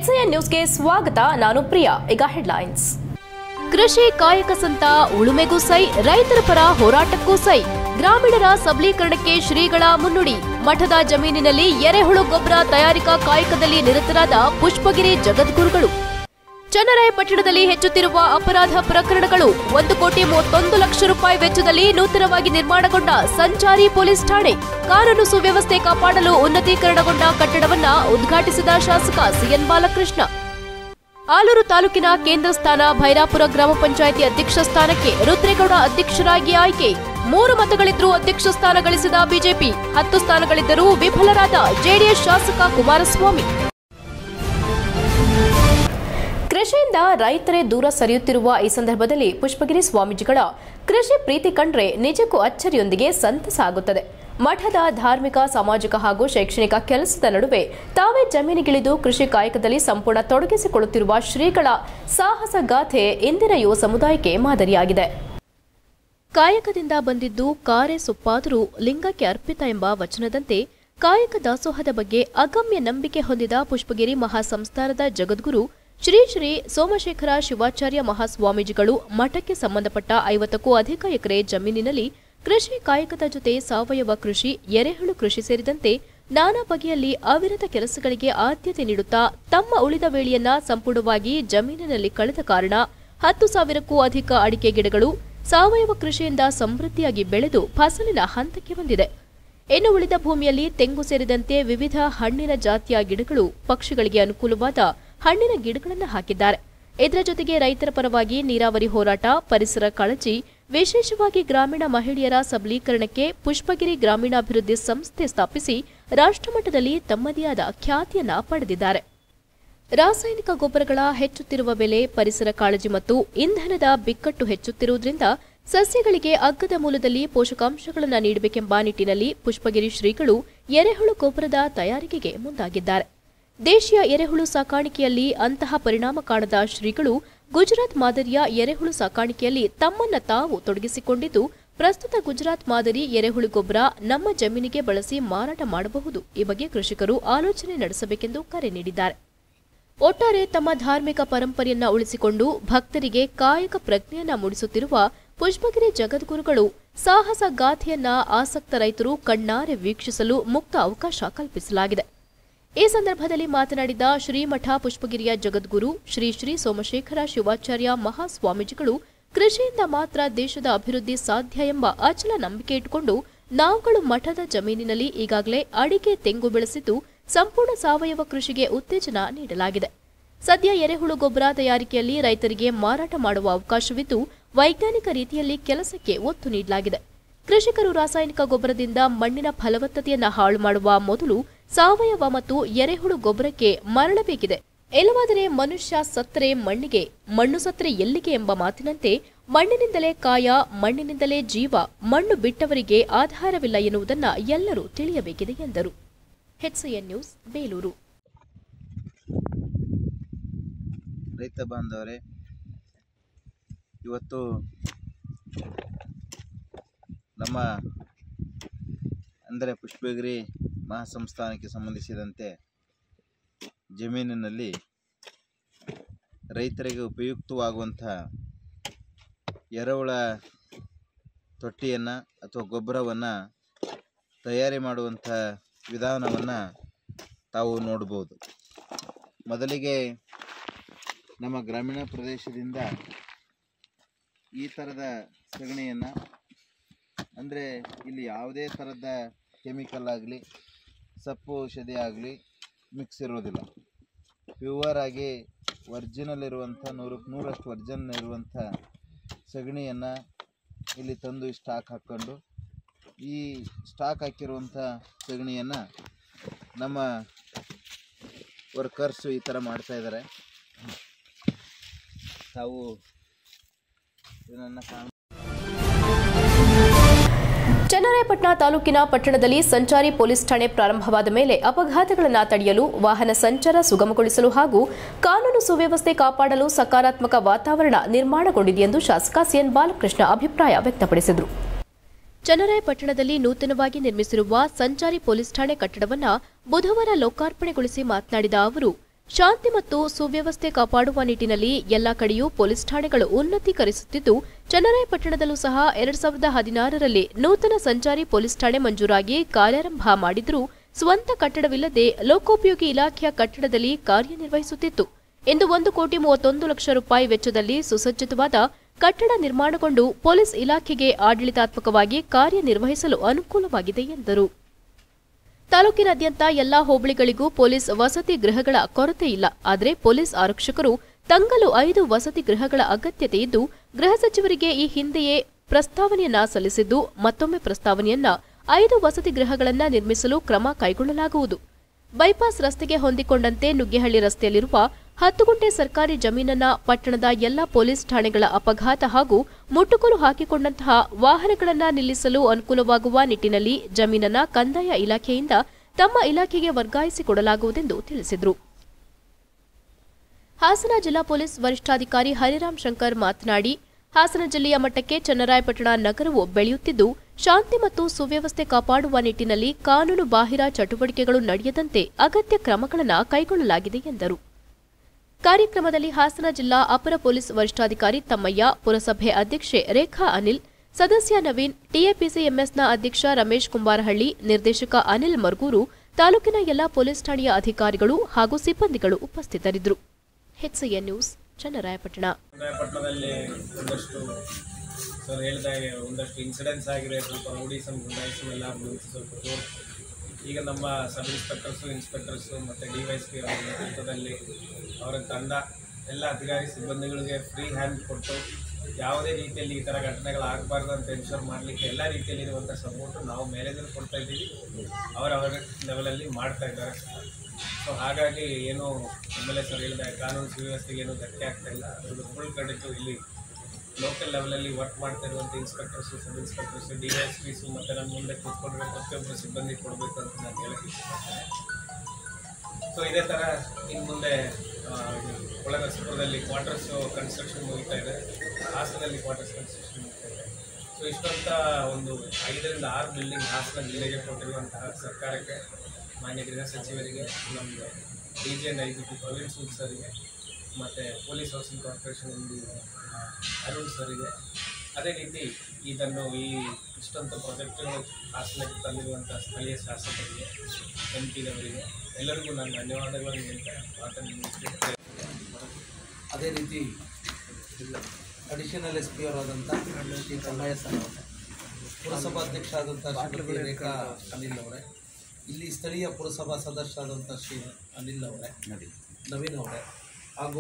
H N ನ್ಯೂಸ್ಗೆ ಸ್ವಾಗತ ನಾನು ಪ್ರಿಯಾ ಈಗ ಹೆಡ್ಲೈನ್ಸ್ ಕೃಷಿ ಕಾಯಕ ಸಂತ ಉಳುಮೆಗೂ ಸೈ ರೈತರ ಪರ ಹೋರಾಟಕ್ಕೂ ಸೈ ಗ್ರಾಮೀಣರ ಸಬಲೀಕರಣಕ್ಕೆ ಶ್ರೀಗಳ ಮುನ್ನುಡಿ ಮಠದ ಜಮೀನಿನಲ್ಲಿ ಎರೆಹುಳು ಗೊಬ್ಬರ ತಯಾರಿಕಾ ಕಾಯಕದಲ್ಲಿ ನಿರತರಾದ ಪುಷ್ಪಗಿರಿ ಜಗದ್ಗುರುಗಳು ಚನ್ನರಾಯಪಟ್ಟಣದಲ್ಲಿ ಹೆಚ್ಚುತ್ತಿರುವ ಅಪರಾಧ ಪ್ರಕರಣಗಳು ಒಂದು ಕೋಟಿ ಮೂವತ್ತೊಂದು ಲಕ್ಷ ರೂಪಾಯಿ ವೆಚ್ಚದಲ್ಲಿ ನೂತನವಾಗಿ ನಿರ್ಮಾಣಗೊಂಡ ಸಂಚಾರಿ ಪೊಲೀಸ್ ಠಾಣೆ ಕಾನೂನು ಸುವ್ಯವಸ್ಥೆ ಕಾಪಾಡಲು ಉನ್ನತೀಕರಣಗೊಂಡ ಕಟ್ಟಡವನ್ನ ಉದ್ಘಾಟಿಸಿದ ಶಾಸಕ ಸಿಎನ್ ಬಾಲಕೃಷ್ಣ ಆಲೂರು ತಾಲೂಕಿನ ಕೇಂದ್ರ ಸ್ಥಾನ ಭೈರಾಪುರ ಗ್ರಾಮ ಪಂಚಾಯಿತಿ ಅಧ್ಯಕ್ಷ ಸ್ಥಾನಕ್ಕೆ ರುದ್ರೇಗೌಡ ಅಧ್ಯಕ್ಷರಾಗಿ ಆಯ್ಕೆ ಮೂರು ಮತಗಳಿದ್ರೂ ಅಧ್ಯಕ್ಷ ಸ್ಥಾನ ಗಳಿಸಿದ ಬಿಜೆಪಿ ಹತ್ತು ಸ್ಥಾನಗಳಿದ್ದರೂ ವಿಫಲರಾದ ಜೆಡಿಎಸ್ ಶಾಸಕ ಕುಮಾರಸ್ವಾಮಿ ಕೃಷಿಯಿಂದ ರೈತರೇ ದೂರ ಸರಿಯುತ್ತಿರುವ ಈ ಸಂದರ್ಭದಲ್ಲಿ ಪುಷ್ಪಗಿರಿ ಸ್ವಾಮೀಜಿಗಳ ಕೃಷಿ ಪ್ರೀತಿ ಕಂಡ್ರೆ ನಿಜಕ್ಕೂ ಅಚ್ಚರಿಯೊಂದಿಗೆ ಸಂತಸ ಆಗುತ್ತದೆ ಮಠದ ಧಾರ್ಮಿಕ ಸಾಮಾಜಿಕ ಹಾಗೂ ಶೈಕ್ಷಣಿಕ ಕೆಲಸದ ನಡುವೆ ತಾವೇ ಜಮೀನಿಗಿಳಿದು ಕೃಷಿ ಕಾಯಕದಲ್ಲಿ ಸಂಪೂರ್ಣ ತೊಡಗಿಸಿಕೊಳ್ಳುತ್ತಿರುವ ಶ್ರೀಗಳ ಸಾಹಸ ಗಾಥೆ ಇಂದಿನ ಯುವ ಸಮುದಾಯಕ್ಕೆ ಮಾದರಿಯಾಗಿದೆ ಕಾಯಕದಿಂದ ಬಂದಿದ್ದು ಕಾರೆ ಸೊಪ್ಪಾದರೂ ಲಿಂಗಕ್ಕೆ ಅರ್ಪಿತ ಎಂಬ ವಚನದಂತೆ ಕಾಯಕ ದಾಸೋಹದ ಬಗ್ಗೆ ಅಗಮ್ಯ ನಂಬಿಕೆ ಹೊಂದಿದ ಪುಷ್ಪಗಿರಿ ಮಹಾಸಂಸ್ಥಾನದ ಜಗದ್ಗುರು ಶ್ರೀ ಶ್ರೀ ಸೋಮಶೇಖರ ಶಿವಾಚಾರ್ಯ ಮಹಾಸ್ವಾಮೀಜಿಗಳು ಮಠಕ್ಕೆ ಸಂಬಂಧಪಟ್ಟ ಐವತ್ತಕ್ಕೂ ಅಧಿಕ ಎಕರೆ ಜಮೀನಿನಲ್ಲಿ ಕೃಷಿ ಕಾಯಕದ ಜೊತೆ ಸಾವಯವ ಕೃಷಿ ಎರೆಹುಳು ಕೃಷಿ ಸೇರಿದಂತೆ ನಾನಾ ಬಗೆಯಲ್ಲಿ ಅವಿರತ ಕೆಲಸಗಳಿಗೆ ಆದ್ಯತೆ ನೀಡುತ್ತಾ ತಮ್ಮ ಉಳಿದ ವೇಳೆಯನ್ನ ಸಂಪೂರ್ಣವಾಗಿ ಜಮೀನಿನಲ್ಲಿ ಕಳೆದ ಕಾರಣ ಹತ್ತು ಸಾವಿರಕ್ಕೂ ಅಧಿಕ ಅಡಿಕೆ ಗಿಡಗಳು ಸಾವಯವ ಕೃಷಿಯಿಂದ ಸಮೃದ್ಧಿಯಾಗಿ ಬೆಳೆದು ಫಸಲಿನ ಹಂತಕ್ಕೆ ಬಂದಿದೆ ಇನ್ನು ಉಳಿದ ಭೂಮಿಯಲ್ಲಿ ತೆಂಗು ಸೇರಿದಂತೆ ವಿವಿಧ ಹಣ್ಣಿನ ಜಾತಿಯ ಗಿಡಗಳು ಪಕ್ಷಿಗಳಿಗೆ ಅನುಕೂಲವಾದ ಹಣ್ಣಿನ ಗಿಡಗಳನ್ನು ಹಾಕಿದ್ದಾರೆ ಇದರ ಜೊತೆಗೆ ರೈತರ ಪರವಾಗಿ ನೀರಾವರಿ ಹೋರಾಟ ಪರಿಸರ ಕಾಳಜಿ ವಿಶೇಷವಾಗಿ ಗ್ರಾಮೀಣ ಮಹಿಳೆಯರ ಸಬಲೀಕರಣಕ್ಕೆ ಪುಷ್ಪಗಿರಿ ಗ್ರಾಮೀಣಾಭಿವೃದ್ಧಿ ಸಂಸ್ಥೆ ಸ್ಥಾಪಿಸಿ ರಾಷ್ಟ್ರಮಟ್ಟದಲ್ಲಿ ತಮ್ಮದೇ ಆದ ಖ್ಯಾತಿಯನ್ನ ಪಡೆದಿದ್ದಾರೆ ರಾಸಾಯನಿಕ ಗೊಬ್ಬರಗಳ ಹೆಚ್ಚುತ್ತಿರುವ ಬೆಲೆ ಪರಿಸರ ಕಾಳಜಿ ಮತ್ತು ಇಂಧನದ ಬಿಕ್ಕಟ್ಟು ಹೆಚ್ಚುತ್ತಿರುವುದರಿಂದ ಸಸ್ಯಗಳಿಗೆ ಅಗ್ಗದ ಮೂಲದಲ್ಲಿ ಪೋಷಕಾಂಶಗಳನ್ನು ನೀಡಬೇಕೆಂಬ ನಿಟ್ಟಿನಲ್ಲಿ ಪುಷ್ಪಗಿರಿ ಶ್ರೀಗಳು ಎರೆಹುಳು ಗೊಬ್ಬರದ ತಯಾರಿಕೆಗೆ ಮುಂದಾಗಿದ್ದಾರೆ ದೇಶೀಯ ಎರೆಹುಳು ಸಾಕಾಣಿಕೆಯಲ್ಲಿ ಅಂತಹ ಪರಿಣಾಮ ಕಾಣದ ಶ್ರೀಗಳು ಗುಜರಾತ್ ಮಾದರಿಯ ಎರೆಹುಳು ಸಾಕಾಣಿಕೆಯಲ್ಲಿ ತಮ್ಮನ್ನ ತಾವು ತೊಡಗಿಸಿಕೊಂಡಿದ್ದು ಪ್ರಸ್ತುತ ಗುಜರಾತ್ ಮಾದರಿ ಎರೆಹುಳು ಗೊಬ್ಬರ ನಮ್ಮ ಜಮೀನಿಗೆ ಬಳಸಿ ಮಾರಾಟ ಮಾಡಬಹುದು ಈ ಬಗ್ಗೆ ಕೃಷಿಕರು ಆಲೋಚನೆ ನಡೆಸಬೇಕೆಂದು ಕರೆ ನೀಡಿದ್ದಾರೆ ಒಟ್ಟಾರೆ ತಮ್ಮ ಧಾರ್ಮಿಕ ಪರಂಪರೆಯನ್ನ ಉಳಿಸಿಕೊಂಡು ಭಕ್ತರಿಗೆ ಕಾಯಕ ಪ್ರಜ್ಞೆಯನ್ನ ಮೂಡಿಸುತ್ತಿರುವ ಪುಷ್ಪಗಿರಿ ಜಗದ್ಗುರುಗಳು ಸಾಹಸ ಗಾಥೆಯನ್ನ ಆಸಕ್ತ ರೈತರು ಕಣ್ಣಾರೆ ವೀಕ್ಷಿಸಲು ಮುಕ್ತ ಅವಕಾಶ ಕಲ್ಪಿಸಲಾಗಿದೆ ಈ ಸಂದರ್ಭದಲ್ಲಿ ಮಾತನಾಡಿದ ಶ್ರೀಮಠ ಪುಷ್ಪಗಿರಿಯ ಜಗದ್ಗುರು ಶ್ರೀ ಶ್ರೀ ಸೋಮಶೇಖರ ಶಿವಾಚಾರ್ಯ ಮಹಾಸ್ವಾಮೀಜಿಗಳು ಕೃಷಿಯಿಂದ ಮಾತ್ರ ದೇಶದ ಅಭಿವೃದ್ಧಿ ಸಾಧ್ಯ ಎಂಬ ಅಚಲ ನಂಬಿಕೆ ಇಟ್ಟುಕೊಂಡು ನಾವುಗಳು ಮಠದ ಜಮೀನಿನಲ್ಲಿ ಈಗಾಗಲೇ ಅಡಿಕೆ ತೆಂಗು ಬೆಳೆಸಿದ್ದು ಸಂಪೂರ್ಣ ಸಾವಯವ ಕೃಷಿಗೆ ಉತ್ತೇಜನ ನೀಡಲಾಗಿದೆ ಸದ್ಯ ಎರೆಹುಳು ಗೊಬ್ಬರ ತಯಾರಿಕೆಯಲ್ಲಿ ರೈತರಿಗೆ ಮಾರಾಟ ಮಾಡುವ ಅವಕಾಶವಿದ್ದು ವೈಜ್ಞಾನಿಕ ರೀತಿಯಲ್ಲಿ ಕೆಲಸಕ್ಕೆ ಒತ್ತು ನೀಡಲಾಗಿದೆ ಕೃಷಿಕರು ರಾಸಾಯನಿಕ ಗೊಬ್ಬರದಿಂದ ಮಣ್ಣಿನ ಫಲವತ್ತತೆಯನ್ನ ಹಾಳು ಮಾಡುವ ಮೊದಲು ಸಾವಯವ ಮತ್ತು ಎರೆಹುಳು ಗೊಬ್ಬರಕ್ಕೆ ಮರಳಬೇಕಿದೆ ಇಲ್ಲವಾದರೆ ಮನುಷ್ಯ ಸತ್ತರೆ ಮಣ್ಣಿಗೆ ಮಣ್ಣು ಸತ್ತರೆ ಎಲ್ಲಿಗೆ ಎಂಬ ಮಾತಿನಂತೆ ಮಣ್ಣಿನಿಂದಲೇ ಕಾಯ ಮಣ್ಣಿನಿಂದಲೇ ಜೀವ ಮಣ್ಣು ಬಿಟ್ಟವರಿಗೆ ಆಧಾರವಿಲ್ಲ ಎನ್ನುವುದನ್ನ ಎಲ್ಲರೂ ತಿಳಿಯಬೇಕಿದೆ ಎಂದರು ಹೆಚ್ಸಿಎನ್ ನ್ಯೂಸ್ ಬೇಲೂರು ರೈತ ಬಾಂಧವರೇ ಇವತ್ತು ನಮ್ಮ ಅಂದರೆ ಪುಷ್ಪಗಿರಿ ಮಹಾಸಂಸ್ಥಾನಕ್ಕೆ ಸಂಬಂಧಿಸಿದಂತೆ ಜಮೀನಿನಲ್ಲಿ ರೈತರಿಗೆ ಉಪಯುಕ್ತವಾಗುವಂಥ ಎರೆಹುಳ ತೊಟ್ಟಿಯನ್ನು ಅಥವಾ ಗೊಬ್ಬರವನ್ನು ತಯಾರಿ ಮಾಡುವಂಥ ವಿಧಾನವನ್ನು ತಾವು ನೋಡ್ಬೋದು ಮೊದಲಿಗೆ ನಮ್ಮ ಗ್ರಾಮೀಣ ಪ್ರದೇಶದಿಂದ ಈ ಥರದ ಸಗಣಿಯನ್ನು ಅಂದರೆ ಇಲ್ಲಿ ಯಾವುದೇ ಥರದ ಕೆಮಿಕಲ್ ಆಗಲಿ ಸಪ್ಪು ಔಷಧಿ ಆಗಲಿ ಮಿಕ್ಸ್ ಇರುವುದಿಲ್ಲ ಪ್ಯೂವರ್ ಆಗಿ ಒರ್ಜಿನಲ್ ಇರುವಂಥ ನೂರಕ್ಕೆ ನೂರಷ್ಟು ಒರ್ಜಿನಲ್ ಇರುವಂಥ ಸಗಣಿಯನ್ನು ಇಲ್ಲಿ ತಂದು ಸ್ಟಾಕ್ ಹಾಕ್ಕೊಂಡು ಈ ಸ್ಟಾಕ್ ಹಾಕಿರುವಂಥ ಸಗಣಿಯನ್ನು ನಮ್ಮ ವರ್ಕರ್ಸು ಈ ಥರ ಮಾಡ್ತಾ ಇದ್ದಾರೆ ತಾವು ಇದನ್ನು ಕಾಣ ಚನ್ನರಾಯಪಟ್ಟಣ ತಾಲೂಕಿನ ಪಟ್ಟಣದಲ್ಲಿ ಸಂಚಾರಿ ಪೊಲೀಸ್ ಠಾಣೆ ಪ್ರಾರಂಭವಾದ ಮೇಲೆ ಅಪಘಾತಗಳನ್ನು ತಡೆಯಲು ವಾಹನ ಸಂಚಾರ ಸುಗಮಗೊಳಿಸಲು ಹಾಗೂ ಕಾನೂನು ಸುವ್ಯವಸ್ಥೆ ಕಾಪಾಡಲು ಸಕಾರಾತ್ಮಕ ವಾತಾವರಣ ನಿರ್ಮಾಣಗೊಂಡಿದೆ ಎಂದು ಶಾಸಕ ಸಿಎನ್ ಬಾಲಕೃಷ್ಣ ಅಭಿಪ್ರಾಯ ವ್ಯಕ್ತಪಡಿಸಿದರು ಚನ್ನರಾಯಪಟ್ಟಣದಲ್ಲಿ ನೂತನವಾಗಿ ನಿರ್ಮಿಸಿರುವ ಸಂಚಾರಿ ಪೊಲೀಸ್ ಠಾಣೆ ಕಟ್ಟಡವನ್ನ ಬುಧವಾರ ಲೋಕಾರ್ಪಣೆಗೊಳಿಸಿ ಮಾತನಾಡಿದ ಅವರು ಶಾಂತಿ ಮತ್ತು ಸುವ್ಯವಸ್ಥೆ ಕಾಪಾಡುವ ನಿಟ್ಟಿನಲ್ಲಿ ಎಲ್ಲಾ ಕಡೆಯೂ ಪೊಲೀಸ್ ಠಾಣೆಗಳು ಉನ್ನತೀಕರಿಸುತ್ತಿದ್ದು ಚನ್ನರಾಯಪಟ್ಟಣದಲ್ಲೂ ಸಹ ಎರಡ್ ಸಾವಿರದ ಹದಿನಾರರಲ್ಲಿ ನೂತನ ಸಂಚಾರಿ ಪೊಲೀಸ್ ಠಾಣೆ ಮಂಜೂರಾಗಿ ಕಾರ್ಯಾರಂಭ ಮಾಡಿದ್ರೂ ಸ್ವಂತ ಕಟ್ಟಡವಿಲ್ಲದೆ ಲೋಕೋಪಯೋಗಿ ಇಲಾಖೆಯ ಕಟ್ಟಡದಲ್ಲಿ ಕಾರ್ಯನಿರ್ವಹಿಸುತ್ತಿತ್ತು ಇಂದು ಒಂದು ಕೋಟಿ ಮೂವತ್ತೊಂದು ಲಕ್ಷ ರೂಪಾಯಿ ವೆಚ್ಚದಲ್ಲಿ ಸುಸಜ್ಜಿತವಾದ ಕಟ್ಟಡ ನಿರ್ಮಾಣಗೊಂಡು ಪೊಲೀಸ್ ಇಲಾಖೆಗೆ ಆಡಳಿತಾತ್ಮಕವಾಗಿ ಕಾರ್ಯನಿರ್ವಹಿಸಲು ಅನುಕೂಲವಾಗಿದೆ ಎಂದರು ತಾಲೂಕಿನಾದ್ಯಂತ ಎಲ್ಲಾ ಹೋಬಳಿಗಳಿಗೂ ಪೊಲೀಸ್ ವಸತಿ ಗೃಹಗಳ ಕೊರತೆ ಇಲ್ಲ ಆದರೆ ಪೊಲೀಸ್ ಆರಕ್ಷಕರು ತಂಗಲು ಐದು ವಸತಿ ಗೃಹಗಳ ಅಗತ್ಯತೆ ಇದ್ದು ಗೃಹ ಸಚಿವರಿಗೆ ಈ ಹಿಂದೆಯೇ ಪ್ರಸ್ತಾವನೆಯನ್ನ ಸಲ್ಲಿಸಿದ್ದು ಮತ್ತೊಮ್ಮೆ ಪ್ರಸ್ತಾವನೆಯನ್ನ ಐದು ವಸತಿ ಗೃಹಗಳನ್ನ ನಿರ್ಮಿಸಲು ಕ್ರಮ ಕೈಗೊಳ್ಳಲಾಗುವುದು ಬೈಪಾಸ್ ರಸ್ತೆಗೆ ಹೊಂದಿಕೊಂಡಂತೆ ನುಗ್ಗೇಹಳ್ಳಿ ರಸ್ತೆಯಲ್ಲಿರುವ ಹತ್ತು ಗುಂಟೆ ಸರ್ಕಾರಿ ಜಮೀನನ್ನ ಪಟ್ಟಣದ ಎಲ್ಲಾ ಪೊಲೀಸ್ ಠಾಣೆಗಳ ಅಪಘಾತ ಹಾಗೂ ಮುಟ್ಟುಗೋಲು ಹಾಕಿಕೊಂಡಂತಹ ವಾಹನಗಳನ್ನ ನಿಲ್ಲಿಸಲು ಅನುಕೂಲವಾಗುವ ನಿಟ್ಟಿನಲ್ಲಿ ಜಮೀನನ್ನ ಕಂದಾಯ ಇಲಾಖೆಯಿಂದ ತಮ್ಮ ಇಲಾಖೆಗೆ ವರ್ಗಾಯಿಸಿಕೊಡಲಾಗುವುದೆಂದು ತಿಳಿಸಿದರು ಹಾಸನ ಜಿಲ್ಲಾ ಪೊಲೀಸ್ ವರಿಷ್ಠಾಧಿಕಾರಿ ಹರಿರಾಮ್ ಶಂಕರ್ ಮಾತನಾಡಿ ಹಾಸನ ಜಿಲ್ಲೆಯ ಮಟ್ಟಕ್ಕೆ ಚನ್ನರಾಯಪಟ್ಟಣ ನಗರವು ಬೆಳೆಯುತ್ತಿದ್ದು ಶಾಂತಿ ಮತ್ತು ಸುವ್ಯವಸ್ಥೆ ಕಾಪಾಡುವ ನಿಟ್ಟಿನಲ್ಲಿ ಕಾನೂನು ಬಾಹಿರ ಚಟುವಟಿಕೆಗಳು ನಡೆಯದಂತೆ ಅಗತ್ಯ ಕ್ರಮಗಳನ್ನು ಕೈಗೊಳ್ಳಲಾಗಿದೆ ಎಂದರು ಕಾರ್ಯಕ್ರಮದಲ್ಲಿ ಹಾಸನ ಜಿಲ್ಲಾ ಅಪರ ಪೊಲೀಸ್ ವರಿಷ್ಠಾಧಿಕಾರಿ ತಮ್ಮಯ್ಯ ಪುರಸಭೆ ಅಧ್ಯಕ್ಷೆ ರೇಖಾ ಅನಿಲ್ ಸದಸ್ಯ ನವೀನ್ ಟಿಎಪಿಸಿಎಂಎಸ್ನ ಅಧ್ಯಕ್ಷ ರಮೇಶ್ ಕುಂಬಾರಹಳ್ಳಿ ನಿರ್ದೇಶಕ ಅನಿಲ್ ಮರ್ಗೂರು ತಾಲೂಕಿನ ಎಲ್ಲಾ ಪೊಲೀಸ್ ಠಾಣೆಯ ಅಧಿಕಾರಿಗಳು ಹಾಗೂ ಸಿಬ್ಬಂದಿಗಳು ಉಪಸ್ಥಿತರಿದ್ದರು ಹೆಚ್ಸಿಎನ್ ನ್ಯೂಸ್ ಚನ್ನರಾಯಪಟ್ಟಣ ಚನ್ನರಾಯಪಟ್ಟಣದಲ್ಲಿ ಒಂದಷ್ಟು ಸರ್ ಹೇಳಿದಾಗೆ ಒಂದಷ್ಟು ಇನ್ಸಿಡೆನ್ಸ್ ಆಗಿದೆ ಸ್ವಲ್ಪ ರೌಡೀಸಮ್ ಗುಂಡಾಯಿಸಮ್ ಎಲ್ಲ ಮುಂಚೆ ಸ್ವಲ್ಪ ಜೋರು ಈಗ ನಮ್ಮ ಸಬ್ ಇನ್ಸ್ಪೆಕ್ಟರ್ಸು ಇನ್ಸ್ಪೆಕ್ಟರ್ಸು ಮತ್ತು ಡಿ ವೈ ಎಸ್ ಪಿ ಅವರ ನೇತೃತ್ವದಲ್ಲಿ ಅವರ ತಂಡ ಎಲ್ಲ ಅಧಿಕಾರಿ ಸಿಬ್ಬಂದಿಗಳಿಗೆ ಫ್ರೀ ಹ್ಯಾಂಡ್ ಕೊಟ್ಟು ಯಾವುದೇ ರೀತಿಯಲ್ಲಿ ಈ ಥರ ಘಟನೆಗಳಾಗಬಾರ್ದು ಅಂತ ಎನ್ಶೋರ್ ಮಾಡಲಿಕ್ಕೆ ಎಲ್ಲ ರೀತಿಯಲ್ಲಿ ಇರುವಂಥ ಸಪೋರ್ಟು ನಾವು ಮೇಲೇಜರ್ ಕೊಡ್ತಾ ಇದ್ದೀವಿ ಅವರವರ ಲೆವೆಲಲ್ಲಿ ಮಾಡ್ತಾ ಇದ್ದಾರೆ ಸೊ ಹಾಗಾಗಿ ಏನು ಎಮ್ ಎಲ್ ಎ ಸರ್ ಹೇಳಿದ ಕಾನೂನು ಸುವ್ಯವಸ್ಥೆಗೆ ಏನು ಧಕ್ಕೆ ಆಗ್ತಾ ಇಲ್ಲ ಅದ್ರದ್ದು ಫುಲ್ ಕ್ರೆಡಿಟು ಇಲ್ಲಿ ಲೋಕಲ್ ಲೆವೆಲಲ್ಲಿ ವರ್ಕ್ ಮಾಡ್ತಾ ಇರುವಂಥ inspectors sub inspectors D S Ps ಮತ್ತು ನನ್ನ ಮುಂದೆ ಕೂತ್ಕೊಂಡಿರೋ ಪ್ರತಿಯೊಬ್ಬರು ಸಿಬ್ಬಂದಿ ಕೊಡಬೇಕು ಅಂತ ನಾನು ಹೇಳಕ್ಕೆ ಇಷ್ಟಪಡ್ತೇನೆ ಸೊ ಇದೇ ಥರ ಇನ್ನು ಮುಂದೆ ಆ, ಇದು ಒಳನರಸೀಪುರದಲ್ಲಿ ಕ್ವಾರ್ಟರ್ಸು ಕನ್ಸ್ಟ್ರಕ್ಷನ್ ಮುಗಿತಾ ಇದೆ ಹಾಸನದಲ್ಲಿ ಕ್ವಾರ್ಟರ್ಸ್ ಕನ್ಸ್ಟ್ರಕ್ಷನ್ ಮುಗಿತಾ ಇದೆ ಸೊ ಇಷ್ಟಂತ ಒಂದು ಐದರಿಂದ ಆರು ಬಿಲ್ಡಿಂಗ್ ಹಾಸನ ಜಿಲ್ಲೆಗೆ ಕೊಟ್ಟಿರುವಂತಹ ಸರ್ಕಾರಕ್ಕೆ ಮಾನ್ಯ ಗೃಹ ಸಚಿವರಿಗೆ ನಮ್ಮದು D G and I G P Praveen Sood ಸರಿಗೆ ಮತ್ತು ಪೊಲೀಸ್ ಹೌಸಿಂಗ್ ಕಾರ್ಪೊರೇಷನ್ ಇಂದು ಅರುಣ್ ಸರಿಗೆ ಅದೇ ರೀತಿ ಇದನ್ನು ಈ ಇಷ್ಟೊಂದು ಪ್ರಾಜೆಕ್ಟ್ಗಳು ಹಾಸನಕ್ಕೆ ತಂದಿರುವಂಥ ಸ್ಥಳೀಯ ಶಾಸಕರಿಗೆ ಎಂ ಪಿದವರಿಗೆ ಎಲ್ಲರಿಗೂ ನಾನು ಧನ್ಯವಾದಗಳನ್ನು ಹೇಳ್ತಾ ಮಾತನ್ನು ಮುಗಿಸ್ತೇನೆ. ಅದೇ ರೀತಿ ಅಡಿಷನಲ್ ಎಸ್ ಪಿ ಅವರಾದಂಥ ಶ್ರೀ ಕನ್ನಯ್ಯ ಸರ್ ಅವರೇ ಪುರಸಭಾಧ್ಯಕ್ಷ ಆದಂಥ ಶ್ರೀಮತಿ ರೇಖಾ ಅನಿಲ್ ಅವರೇ ಇಲ್ಲಿ ಸ್ಥಳೀಯ ಪುರಸಭಾ ಸದಸ್ಯ ಆದಂಥ ಶ್ರೀ ಅನಿಲ್ ಅವರೇ ನವೀನ್ ಅವರೇ ಹಾಗೂ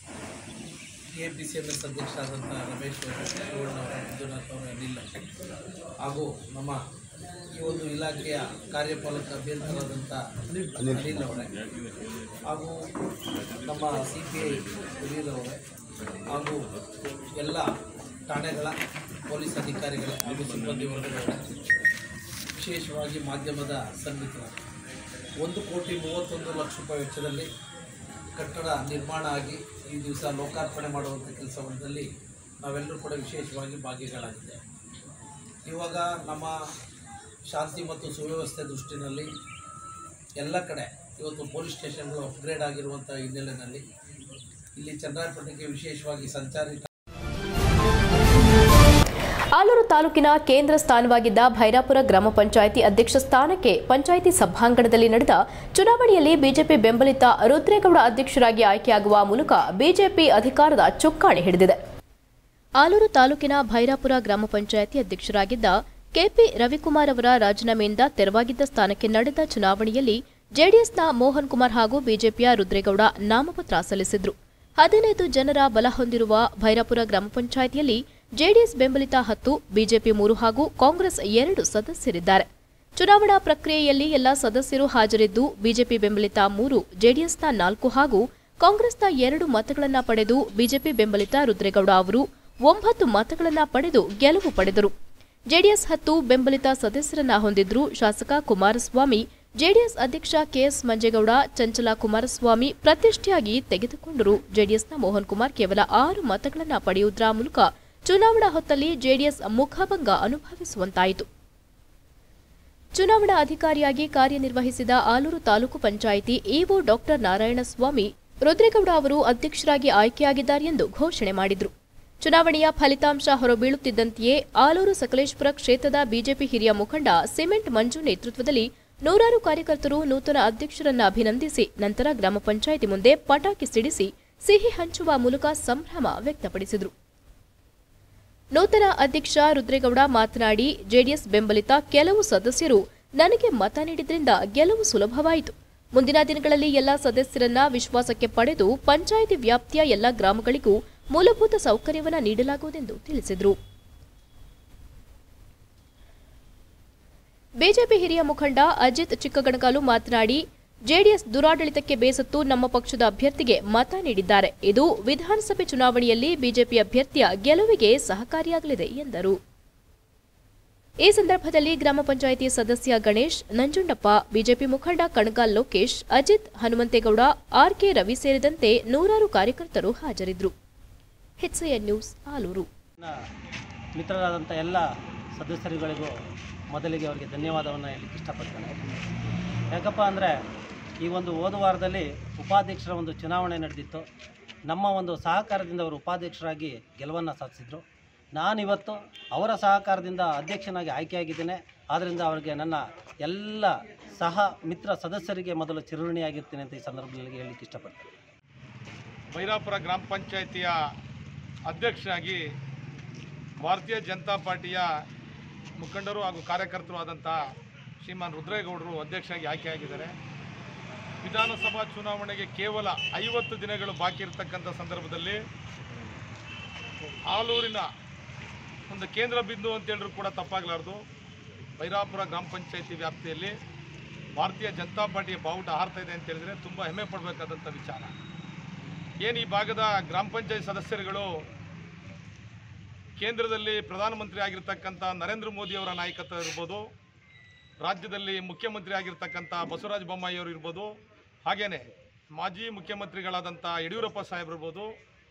A P C M S ಅಧ್ಯಕ್ಷ ಆದಂಥ ರಮೇಶ್ ಅವರೇ ಶಿವಣ್ಣ ಅವರೇ ಮಂಜುನಾಥ್ ಅವರೇ ಅನಿಲ್ ಅವರೇ ಹಾಗೂ ನಮ್ಮ ಈ ಒಂದು ಇಲಾಖೆಯ ಕಾರ್ಯಪಾಲಕ ಅಭಿಯಂತರಾದಂಥ ಅನಿಲ್ ಅವರೇ ಹಾಗೂ ನಮ್ಮ ಸಿ ಪಿ ಐ ಅವರೇ ಹಾಗೂ ಎಲ್ಲ ಠಾಣೆಗಳ ಪೊಲೀಸ್ ಅಧಿಕಾರಿಗಳೇ ಹಾಗೂ ಸಿಬ್ಬಂದಿ ವರ್ಗದವರೇ ವಿಶೇಷವಾಗಿ ಮಾಧ್ಯಮದ ಸನ್ನಿಹಿತರು ಒಂದು ಕೋಟಿ ಮೂವತ್ತೊಂದು ಲಕ್ಷ ರೂಪಾಯಿ ವೆಚ್ಚದಲ್ಲಿ ಕಟ್ಟಡ ನಿರ್ಮಾಣ ಆಗಿ ಈ ದಿವಸ ಲೋಕಾರ್ಪಣೆ ಮಾಡುವಂಥ ಕೆಲಸದಲ್ಲಿ ನಾವೆಲ್ಲರೂ ಕೂಡ ವಿಶೇಷವಾಗಿ ಭಾಗಿಗಳಾಗಿದ್ದೇವೆ ಇವಾಗ ನಮ್ಮ ಶಾಂತಿ ಮತ್ತು ಸುವ್ಯವಸ್ಥೆ ದೃಷ್ಟಿನಲ್ಲಿ ಎಲ್ಲ ಕಡೆ ಇವತ್ತು ಪೊಲೀಸ್ ಸ್ಟೇಷನ್ಗಳು ಅಪ್ಗ್ರೇಡ್ ಆಗಿರುವಂಥ ಹಿನ್ನೆಲೆಯಲ್ಲಿ ಇಲ್ಲಿ ಚನ್ನರಾಯಪಟ್ಟಣಕ್ಕೆ ವಿಶೇಷವಾಗಿ ಸಂಚಾರಿ ಆಲೂರು ತಾಲೂಕಿನ ಕೇಂದ್ರ ಸ್ಥಾನವಾಗಿದ್ದ ಭೈರಾಪುರ ಗ್ರಾಮ ಪಂಚಾಯಿತಿ ಅಧ್ಯಕ್ಷ ಸ್ಥಾನಕ್ಕೆ ಪಂಚಾಯಿತಿ ಸಭಾಂಗಣದಲ್ಲಿ ನಡೆದ ಚುನಾವಣೆಯಲ್ಲಿ ಬಿಜೆಪಿ ಬೆಂಬಲಿತ ರುದ್ರೇಗೌಡ ಅಧ್ಯಕ್ಷರಾಗಿ ಆಯ್ಕೆಯಾಗುವ ಮೂಲಕ ಬಿಜೆಪಿ ಅಧಿಕಾರದ ಚುಕ್ಕಾಣಿ ಹಿಡಿದಿದೆ ಆಲೂರು ತಾಲೂಕಿನ ಭೈರಾಪುರ ಗ್ರಾಮ ಪಂಚಾಯಿತಿ ಅಧ್ಯಕ್ಷರಾಗಿದ್ದ ಕೆಪಿ ರವಿಕುಮಾರ್ ಅವರ ರಾಜೀನಾಮೆಯಿಂದ ತೆರವಾಗಿದ್ದ ಸ್ಥಾನಕ್ಕೆ ನಡೆದ ಚುನಾವಣೆಯಲ್ಲಿ ಜೆಡಿಎಸ್ನ ಮೋಹನ್ ಕುಮಾರ್ ಹಾಗೂ ಬಿಜೆಪಿಯ ರುದ್ರೇಗೌಡ ನಾಮಪತ್ರ ಸಲ್ಲಿಸಿದ್ರು ಹದಿನೈದು ಜನರ ಬಲ ಹೊಂದಿರುವ ಭೈರಾಪುರ ಗ್ರಾಮ ಪಂಚಾಯಿತಿಯಲ್ಲಿ ಜೆಡಿಎಸ್ ಬೆಂಬಲಿತ ಹತ್ತು ಬಿಜೆಪಿ ಮೂರು ಹಾಗೂ ಕಾಂಗ್ರೆಸ್ ಎರಡು ಸದಸ್ಯರಿದ್ದಾರೆ ಚುನಾವಣಾ ಪ್ರಕ್ರಿಯೆಯಲ್ಲಿ ಎಲ್ಲ ಸದಸ್ಯರು ಹಾಜರಿದ್ದು ಬಿಜೆಪಿ ಬೆಂಬಲಿತ ಮೂರು ಜೆಡಿಎಸ್ನ ನಾಲ್ಕು ಹಾಗೂ ಕಾಂಗ್ರೆಸ್ನ ಎರಡು ಮತಗಳನ್ನ ಪಡೆದು ಬಿಜೆಪಿ ಬೆಂಬಲಿತ ರುದ್ರೇಗೌಡ ಅವರು ಒಂಬತ್ತು ಮತಗಳನ್ನ ಪಡೆದು ಗೆಲುವು ಪಡೆದರು ಜೆಡಿಎಸ್ ಹತ್ತು ಬೆಂಬಲಿತ ಸದಸ್ಯರನ್ನ ಹೊಂದಿದ್ರು ಶಾಸಕ ಕುಮಾರಸ್ವಾಮಿ ಜೆಡಿಎಸ್ ಅಧ್ಯಕ್ಷ ಕೆಎಸ್ ಮಂಜೇಗೌಡ ಚಂಚಲ ಕುಮಾರಸ್ವಾಮಿ ಪ್ರತಿಷ್ಠೆಯಾಗಿ ತೆಗೆದುಕೊಂಡರು ಜೆಡಿಎಸ್ನ ಮೋಹನ್ ಕುಮಾರ್ ಕೇವಲ ಆರು ಮತಗಳನ್ನ ಪಡೆಯುವುದರ ಮೂಲಕ ಚುನಾವಣಾ ಹೊತ್ತಲ್ಲಿ ಜೆಡಿಎಸ್ ಮುಖಭಂಗ ಅನುಭವಿಸುವಂತಾಯಿತು ಚುನಾವಣಾ ಅಧಿಕಾರಿಯಾಗಿ ಕಾರ್ಯನಿರ್ವಹಿಸಿದ ಆಲೂರು ತಾಲೂಕು ಪಂಚಾಯಿತಿ ಇಒ ಡಾಕ್ಟರ್ ನಾರಾಯಣಸ್ವಾಮಿ ರುದ್ರೇಗೌಡ ಅವರು ಅಧ್ಯಕ್ಷರಾಗಿ ಆಯ್ಕೆಯಾಗಿದ್ದಾರೆ ಎಂದು ಘೋಷಣೆ ಮಾಡಿದರು ಚುನಾವಣೆಯ ಫಲಿತಾಂಶ ಹೊರಬೀಳುತ್ತಿದ್ದಂತೆಯೇ ಆಲೂರು ಸಕಲೇಶ್ಪುರ ಕ್ಷೇತ್ರದ ಬಿಜೆಪಿ ಹಿರಿಯ ಮುಖಂಡ ಸಿಮೆಂಟ್ ಮಂಜು ನೇತೃತ್ವದಲ್ಲಿ ನೂರಾರು ಕಾರ್ಯಕರ್ತರು ನೂತನ ಅಧ್ಯಕ್ಷರನ್ನ ಅಭಿನಂದಿಸಿ ನಂತರ ಗ್ರಾಮ ಪಂಚಾಯಿತಿ ಮುಂದೆ ಪಟಾಕಿ ಸಿಡಿಸಿ ಸಿಹಿ ಹಂಚುವ ಮೂಲಕ ಸಂಭ್ರಮ ವ್ಯಕ್ತಪಡಿಸಿದರು ನೂತನ ಅಧ್ಯಕ್ಷ ರುದ್ರೇಗೌಡ ಮಾತನಾಡಿ ಜೆಡಿಎಸ್ ಬೆಂಬಲಿತ ಕೆಲವು ಸದಸ್ಯರು ನನಗೆ ಮತ ನೀಡಿದ್ರಿಂದ ಗೆಲುವು ಸುಲಭವಾಯಿತು ಮುಂದಿನ ದಿನಗಳಲ್ಲಿ ಎಲ್ಲ ಸದಸ್ಯರನ್ನ ವಿಶ್ವಾಸಕ್ಕೆ ಪಡೆದು ಪಂಚಾಯಿತಿ ವ್ಯಾಪ್ತಿಯ ಎಲ್ಲ ಗ್ರಾಮಗಳಿಗೂ ಮೂಲಭೂತ ಸೌಕರ್ಯವನ್ನು ನೀಡಲಾಗುವುದೆಂದು ತಿಳಿಸಿದರು ಬಿಜೆಪಿ ಹಿರಿಯ ಮುಖಂಡ ಅಜಿತ್ ಚಿಕ್ಕಗಣಗಾಲು ಮಾತನಾಡಿ ಜೆಡಿಎಸ್ ದುರಾಡಳಿತಕ್ಕೆ ಬೇಸತ್ತು ನಮ್ಮ ಪಕ್ಷದ ಅಭ್ಯರ್ಥಿಗೆ ಮತ ನೀಡಿದ್ದಾರೆ ಇದು ವಿಧಾನಸಭೆ ಚುನಾವಣೆಯಲ್ಲಿ ಬಿಜೆಪಿ ಅಭ್ಯರ್ಥಿಯ ಗೆಲುವಿಗೆ ಸಹಕಾರಿಯಾಗಲಿದೆ ಎಂದರು ಈ ಸಂದರ್ಭದಲ್ಲಿ ಗ್ರಾಮ ಪಂಚಾಯಿತಿ ಸದಸ್ಯ ಗಣೇಶ್ ನಂಜುಂಡಪ್ಪ ಬಿಜೆಪಿ ಮುಖಂಡ ಕಣಗಾಲ್ ಲೋಕೇಶ್ ಅಜಿತ್ ಹನುಮಂತೇಗೌಡ ಆರ್ಕೆ ರವಿ ಸೇರಿದಂತೆ ನೂರಾರು ಕಾರ್ಯಕರ್ತರು ಹಾಜರಿದ್ದರು ಹೆಚ್ಎನ್ ನ್ಯೂಸ್ ಆಲೂರು ನನ್ನ ಮಿತ್ರರಾದಂಥ ಎಲ್ಲ ಸದಸ್ಯರುಗಳಿಗೂ ಮೊದಲಿಗೆ ಅವರಿಗೆ ಧನ್ಯವಾದವನ್ನು ಹೇಳಲಿಕ್ಕೆ ಇಷ್ಟಪಡ್ತೇನೆ ಯಾಕಪ್ಪ ಅಂದರೆ ಈ ಒಂದು ಹೋದ ವಾರದಲ್ಲಿ ಉಪಾಧ್ಯಕ್ಷರ ಒಂದು ಚುನಾವಣೆ ನಡೆದಿತ್ತು ನಮ್ಮ ಒಂದು ಸಹಕಾರದಿಂದ ಅವರು ಉಪಾಧ್ಯಕ್ಷರಾಗಿ ಗೆಲುವನ್ನು ಸಾಧಿಸಿದರು ನಾನಿವತ್ತು ಅವರ ಸಹಕಾರದಿಂದ ಅಧ್ಯಕ್ಷನಾಗಿ ಆಯ್ಕೆಯಾಗಿದ್ದೇನೆ ಆದ್ದರಿಂದ ಅವರಿಗೆ ನನ್ನ ಎಲ್ಲ ಸಹ ಮಿತ್ರ ಸದಸ್ಯರಿಗೆ ಮೊದಲು ಚಿರುಣಿಯಾಗಿರ್ತೀನಿ ಅಂತ ಈ ಸಂದರ್ಭದಲ್ಲಿ ಹೇಳಲಿಕ್ಕೆ ಇಷ್ಟಪಡ್ತೇನೆ ಬೈರಾಪುರ ಗ್ರಾಮ ಪಂಚಾಯಿತಿಯ ಅಧ್ಯಕ್ಷರಾಗಿ ಭಾರತೀಯ ಜನತಾ ಪಾರ್ಟಿಯ ಮುಖಂಡರು ಹಾಗೂ ಕಾರ್ಯಕರ್ತರು ಆದಂಥ ಶ್ರೀಮಾನ್ ರುದ್ರೇಗೌಡರು ಅಧ್ಯಕ್ಷರಾಗಿ ಆಯ್ಕೆಯಾಗಿದ್ದಾರೆ ವಿಧಾನಸಭಾ ಚುನಾವಣೆಗೆ ಕೇವಲ ಐವತ್ತು ದಿನಗಳು ಬಾಕಿ ಇರತಕ್ಕಂಥ ಸಂದರ್ಭದಲ್ಲಿ ಆಲೂರಿನ ಒಂದು ಕೇಂದ್ರ ಬಿಂದು ಅಂತೇಳಿದ್ರು ಕೂಡ ತಪ್ಪಾಗಲಾರ್ದು ಬೈರಾಪುರ ಗ್ರಾಮ ಪಂಚಾಯಿತಿ ವ್ಯಾಪ್ತಿಯಲ್ಲಿ ಭಾರತೀಯ ಜನತಾ ಪಾರ್ಟಿಯ ಬಾವುಟ ಹಾರ್ತಾ ಇದೆ ಅಂತ ಹೇಳಿದ್ರೆ ತುಂಬ ಹೆಮ್ಮೆ ಪಡಬೇಕಾದಂಥ ವಿಚಾರ ಏನು ಈ ಭಾಗದ ಗ್ರಾಮ ಪಂಚಾಯತ್ ಸದಸ್ಯರುಗಳು ಕೇಂದ್ರದಲ್ಲಿ ಪ್ರಧಾನಮಂತ್ರಿ ಆಗಿರ್ತಕ್ಕಂಥ ನರೇಂದ್ರ ಮೋದಿಯವರ ನಾಯಕತ್ವ ಇರ್ಬೋದು ರಾಜ್ಯದಲ್ಲಿ ಮುಖ್ಯಮಂತ್ರಿ ಆಗಿರ್ತಕ್ಕಂಥ ಬಸವರಾಜ ಬೊಮ್ಮಾಯಿ ಅವರು ಇರ್ಬೋದು ಹಾಗೇನೆ ಮಾಜಿ ಮುಖ್ಯಮಂತ್ರಿಗಳಾದಂಥ ಯಡಿಯೂರಪ್ಪ ಸಾಹೇಬ್ರು ಇರ್ಬೋದು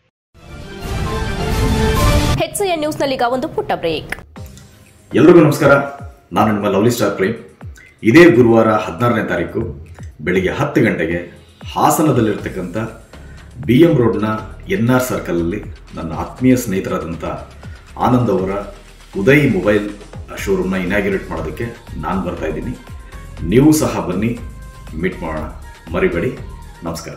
ಹೆಚ್ಎನ್ ನ್ಯೂಸ್ನಲ್ಲೀಗ ಒಂದು ಪುಟ್ಟ ಬ್ರೇಕ್ ಎಲ್ರಿಗೂ ನಮಸ್ಕಾರ ನಾನು ನಿಮ್ಮ ಲವ್ಲಿ ಸ್ಟಾರ್ ಪ್ರೇಮ್ ಇದೇ ಗುರುವಾರ ಹದಿನಾರನೇ ತಾರೀಕು ಬೆಳಿಗ್ಗೆ ಹತ್ತು ಗಂಟೆಗೆ ಹಾಸನದಲ್ಲಿರ್ತಕ್ಕಂಥ ಬಿ ಎಂ ರೋಡ್ನ ಎನ್ ಆರ್ ಸರ್ಕಲಲ್ಲಿ ನನ್ನ ಆತ್ಮೀಯ ಸ್ನೇಹಿತರಾದಂಥ ಆನಂದ್ ಅವರ ಉದಯ್ ಮೊಬೈಲ್ ಶೋರೂಮ್ನ ಇನಾಗ್ಯುರೇಟ್ ಮಾಡೋದಕ್ಕೆ ನಾನು ಬರ್ತಾ ಇದ್ದೀನಿ ನೀವು ಸಹ ಬನ್ನಿ ಮೀಟ್ ಮಾಡೋಣ ಮರಿಬೇಡಿ ನಮಸ್ಕಾರ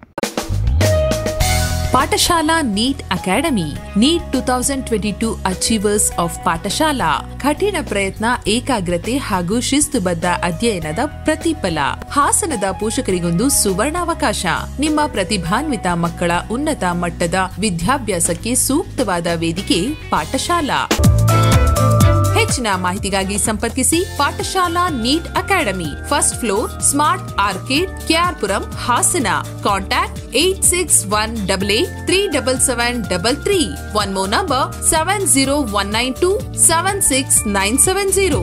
Pathashala NEET academy NEET two thousand twenty two achievers of Pathashala ಕಠಿಣ ಪ್ರಯತ್ನ ಏಕಾಗ್ರತೆ ಹಾಗೂ ಶಿಸ್ತುಬದ್ಧ ಅಧ್ಯಯನದ ಪ್ರತಿಫಲ ಹಾಸನದ ಪೋಷಕರಿಗೊಂದು ಸುವರ್ಣಾವಕಾಶ ನಿಮ್ಮ ಪ್ರತಿಭಾನ್ವಿತ ಮಕ್ಕಳ ಉನ್ನತ ಮಟ್ಟದ ವಿದ್ಯಾಭ್ಯಾಸಕ್ಕೆ ಸೂಕ್ತವಾದ ವೇದಿಕೆ ಪಾಠಶಾಲಾ ಹೆಚ್ಚಿನ ಮಾಹಿತಿಗಾಗಿ ಸಂಪರ್ಕಿಸಿ Pathashala NEET academy first floor smart orchid KR Puram Hassan contact eight six one double eight three double seven double three one mo number seven zero one nine two seven six nine seven zero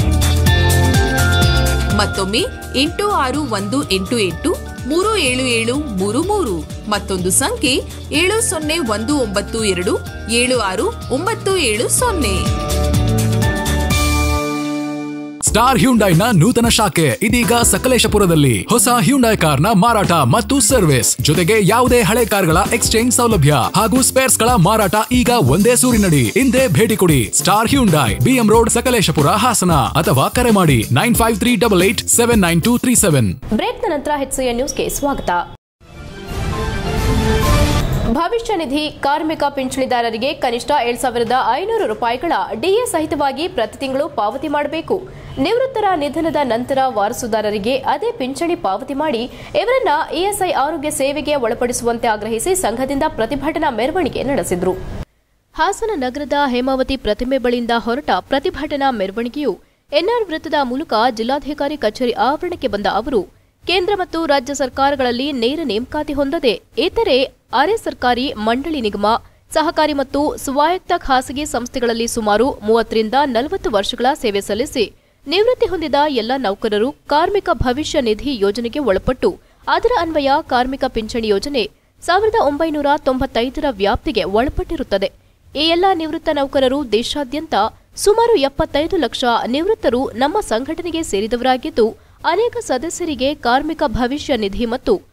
ಮತ್ತೊಮ್ಮೆ ಎಂಟು ಆರು ಒಂದು ಎಂಟು ಎಂಟು ಮೂರು ಏಳು ಏಳು ಮೂರು ಮೂರು ಮತ್ತೊಂದು ಸಂಖ್ಯೆ ಏಳು ಸೊನ್ನೆ ಒಂದು ಒಂಬತ್ತು ಎರಡು ಏಳು ಆರು ಒಂಬತ್ತು ಏಳು ಸೊನ್ನೆ ಸ್ಟಾರ್ ಹ್ಯುಂಡೈನ ನೂತನ ಶಾಖೆ ಇದೀಗ ಸಕಲೇಶಪುರದಲ್ಲಿ ಹೊಸ ಹ್ಯುಂಡೈ ಕಾರ್ನ ಮಾರಾಟ ಮತ್ತು ಸರ್ವಿಸ್ ಜೊತೆಗೆ ಯಾವುದೇ ಹಳೆ ಕಾರ್ಗಳ ಎಕ್ಸ್ಚೇಂಜ್ ಸೌಲಭ್ಯ ಹಾಗೂ ಸ್ಪೇರ್ಸ್ ಗಳ ಮಾರಾಟ ಈಗ ಒಂದೇ ಸೂರಿನಡಿ ಹಿಂದೆ ಭೇಟಿ ಕೊಡಿ star Hyundai BM road Sakleshpur Hassan ಅಥವಾ ಕರೆ ಮಾಡಿ nine five three double eight seven nine two three seven ಬ್ರೇಕ್ನ ನಂತರ ಹೆಚ್ಎನ್ ನ್ಯೂಸ್ಗೆ ಸ್ವಾಗತ ಭವಿಷ್ಯ ನಿಧಿ ಕಾರ್ಮಿಕ ಪಿಂಚಣಿದಾರರಿಗೆ ಕನಿಷ್ಠ ಏಳು ಸಾವಿರದ ಐನೂರು ರೂಪಾಯಿಗಳ ಡಿಎ ಸಹಿತವಾಗಿ ಪ್ರತಿ ತಿಂಗಳು ಪಾವತಿ ಮಾಡಬೇಕು ನಿವೃತ್ತರ ನಿಧನದ ನಂತರ ವಾರಸುದಾರರಿಗೆ ಅದೇ ಪಿಂಚಣಿ ಪಾವತಿ ಮಾಡಿ ಇವರನ್ನ ಇಎಸ್ಐ ಆರೋಗ್ಯ ಸೇವೆಗೆ ಒಳಪಡಿಸುವಂತೆ ಆಗ್ರಹಿಸಿ ಸಂಘದಿಂದ ಪ್ರತಿಭಟನಾ ಮೆರವಣಿಗೆ ನಡೆಸಿದ್ರು ಹಾಸನ ನಗರದ ಹೇಮಾವತಿ ಪ್ರತಿಮೆ ಬಳಿಯಿಂದ ಹೊರಟ ಪ್ರತಿಭಟನಾ ಮೆರವಣಿಗೆಯು ಎನ್ಆರ್ ವೃತ್ತದ ಮೂಲಕ ಜಿಲ್ಲಾಧಿಕಾರಿ ಕಚೇರಿ ಆವರಣಕ್ಕೆ ಬಂದ ಅವರು ಕೇಂದ್ರ ಮತ್ತು ರಾಜ್ಯ ಸರ್ಕಾರಗಳಲ್ಲಿ ನೇರ ನೇಮಕಾತಿ ಹೊಂದದೆ ಇತರೆ ಅರೆ ಸರ್ಕಾರಿ ಮಂಡಳಿ ನಿಗಮ ಸಹಕಾರಿ ಮತ್ತು ಸ್ವಾಯತ್ತ ಖಾಸಗಿ ಸಂಸ್ಥೆಗಳಲ್ಲಿ ಸುಮಾರು ಮೂವತ್ತರಿಂದ ನಲವತ್ತು ವರ್ಷಗಳ ಸೇವೆ ಸಲ್ಲಿಸಿ ನಿವೃತ್ತಿ ಹೊಂದಿದ ಎಲ್ಲ ನೌಕರರು ಕಾರ್ಮಿಕ ಭವಿಷ್ಯ ನಿಧಿ ಯೋಜನೆಗೆ ಒಳಪಟ್ಟು ಅದರ ಅನ್ವಯ ಕಾರ್ಮಿಕ ಪಿಂಚಣಿ ಯೋಜನೆ ಸಾವಿರದ ಒಂಬೈನೂರ ತೊಂಬತ್ತೈದರ ವ್ಯಾಪ್ತಿಗೆ ಒಳಪಟ್ಟಿರುತ್ತದೆ ಈ ಎಲ್ಲ ನಿವೃತ್ತ ನೌಕರರು ದೇಶಾದ್ಯಂತ ಸುಮಾರು ಎಪ್ಪತ್ತೈದು ಲಕ್ಷ ನಿವೃತ್ತರು ನಮ್ಮ ಸಂಘಟನೆಗೆ ಸೇರಿದವರಾಗಿದ್ದು ಅನೇಕ ಸದಸ್ಯರಿಗೆ ಕಾರ್ಮಿಕ ಭವಿಷ್ಯ ನಿಧಿ ಮತ್ತು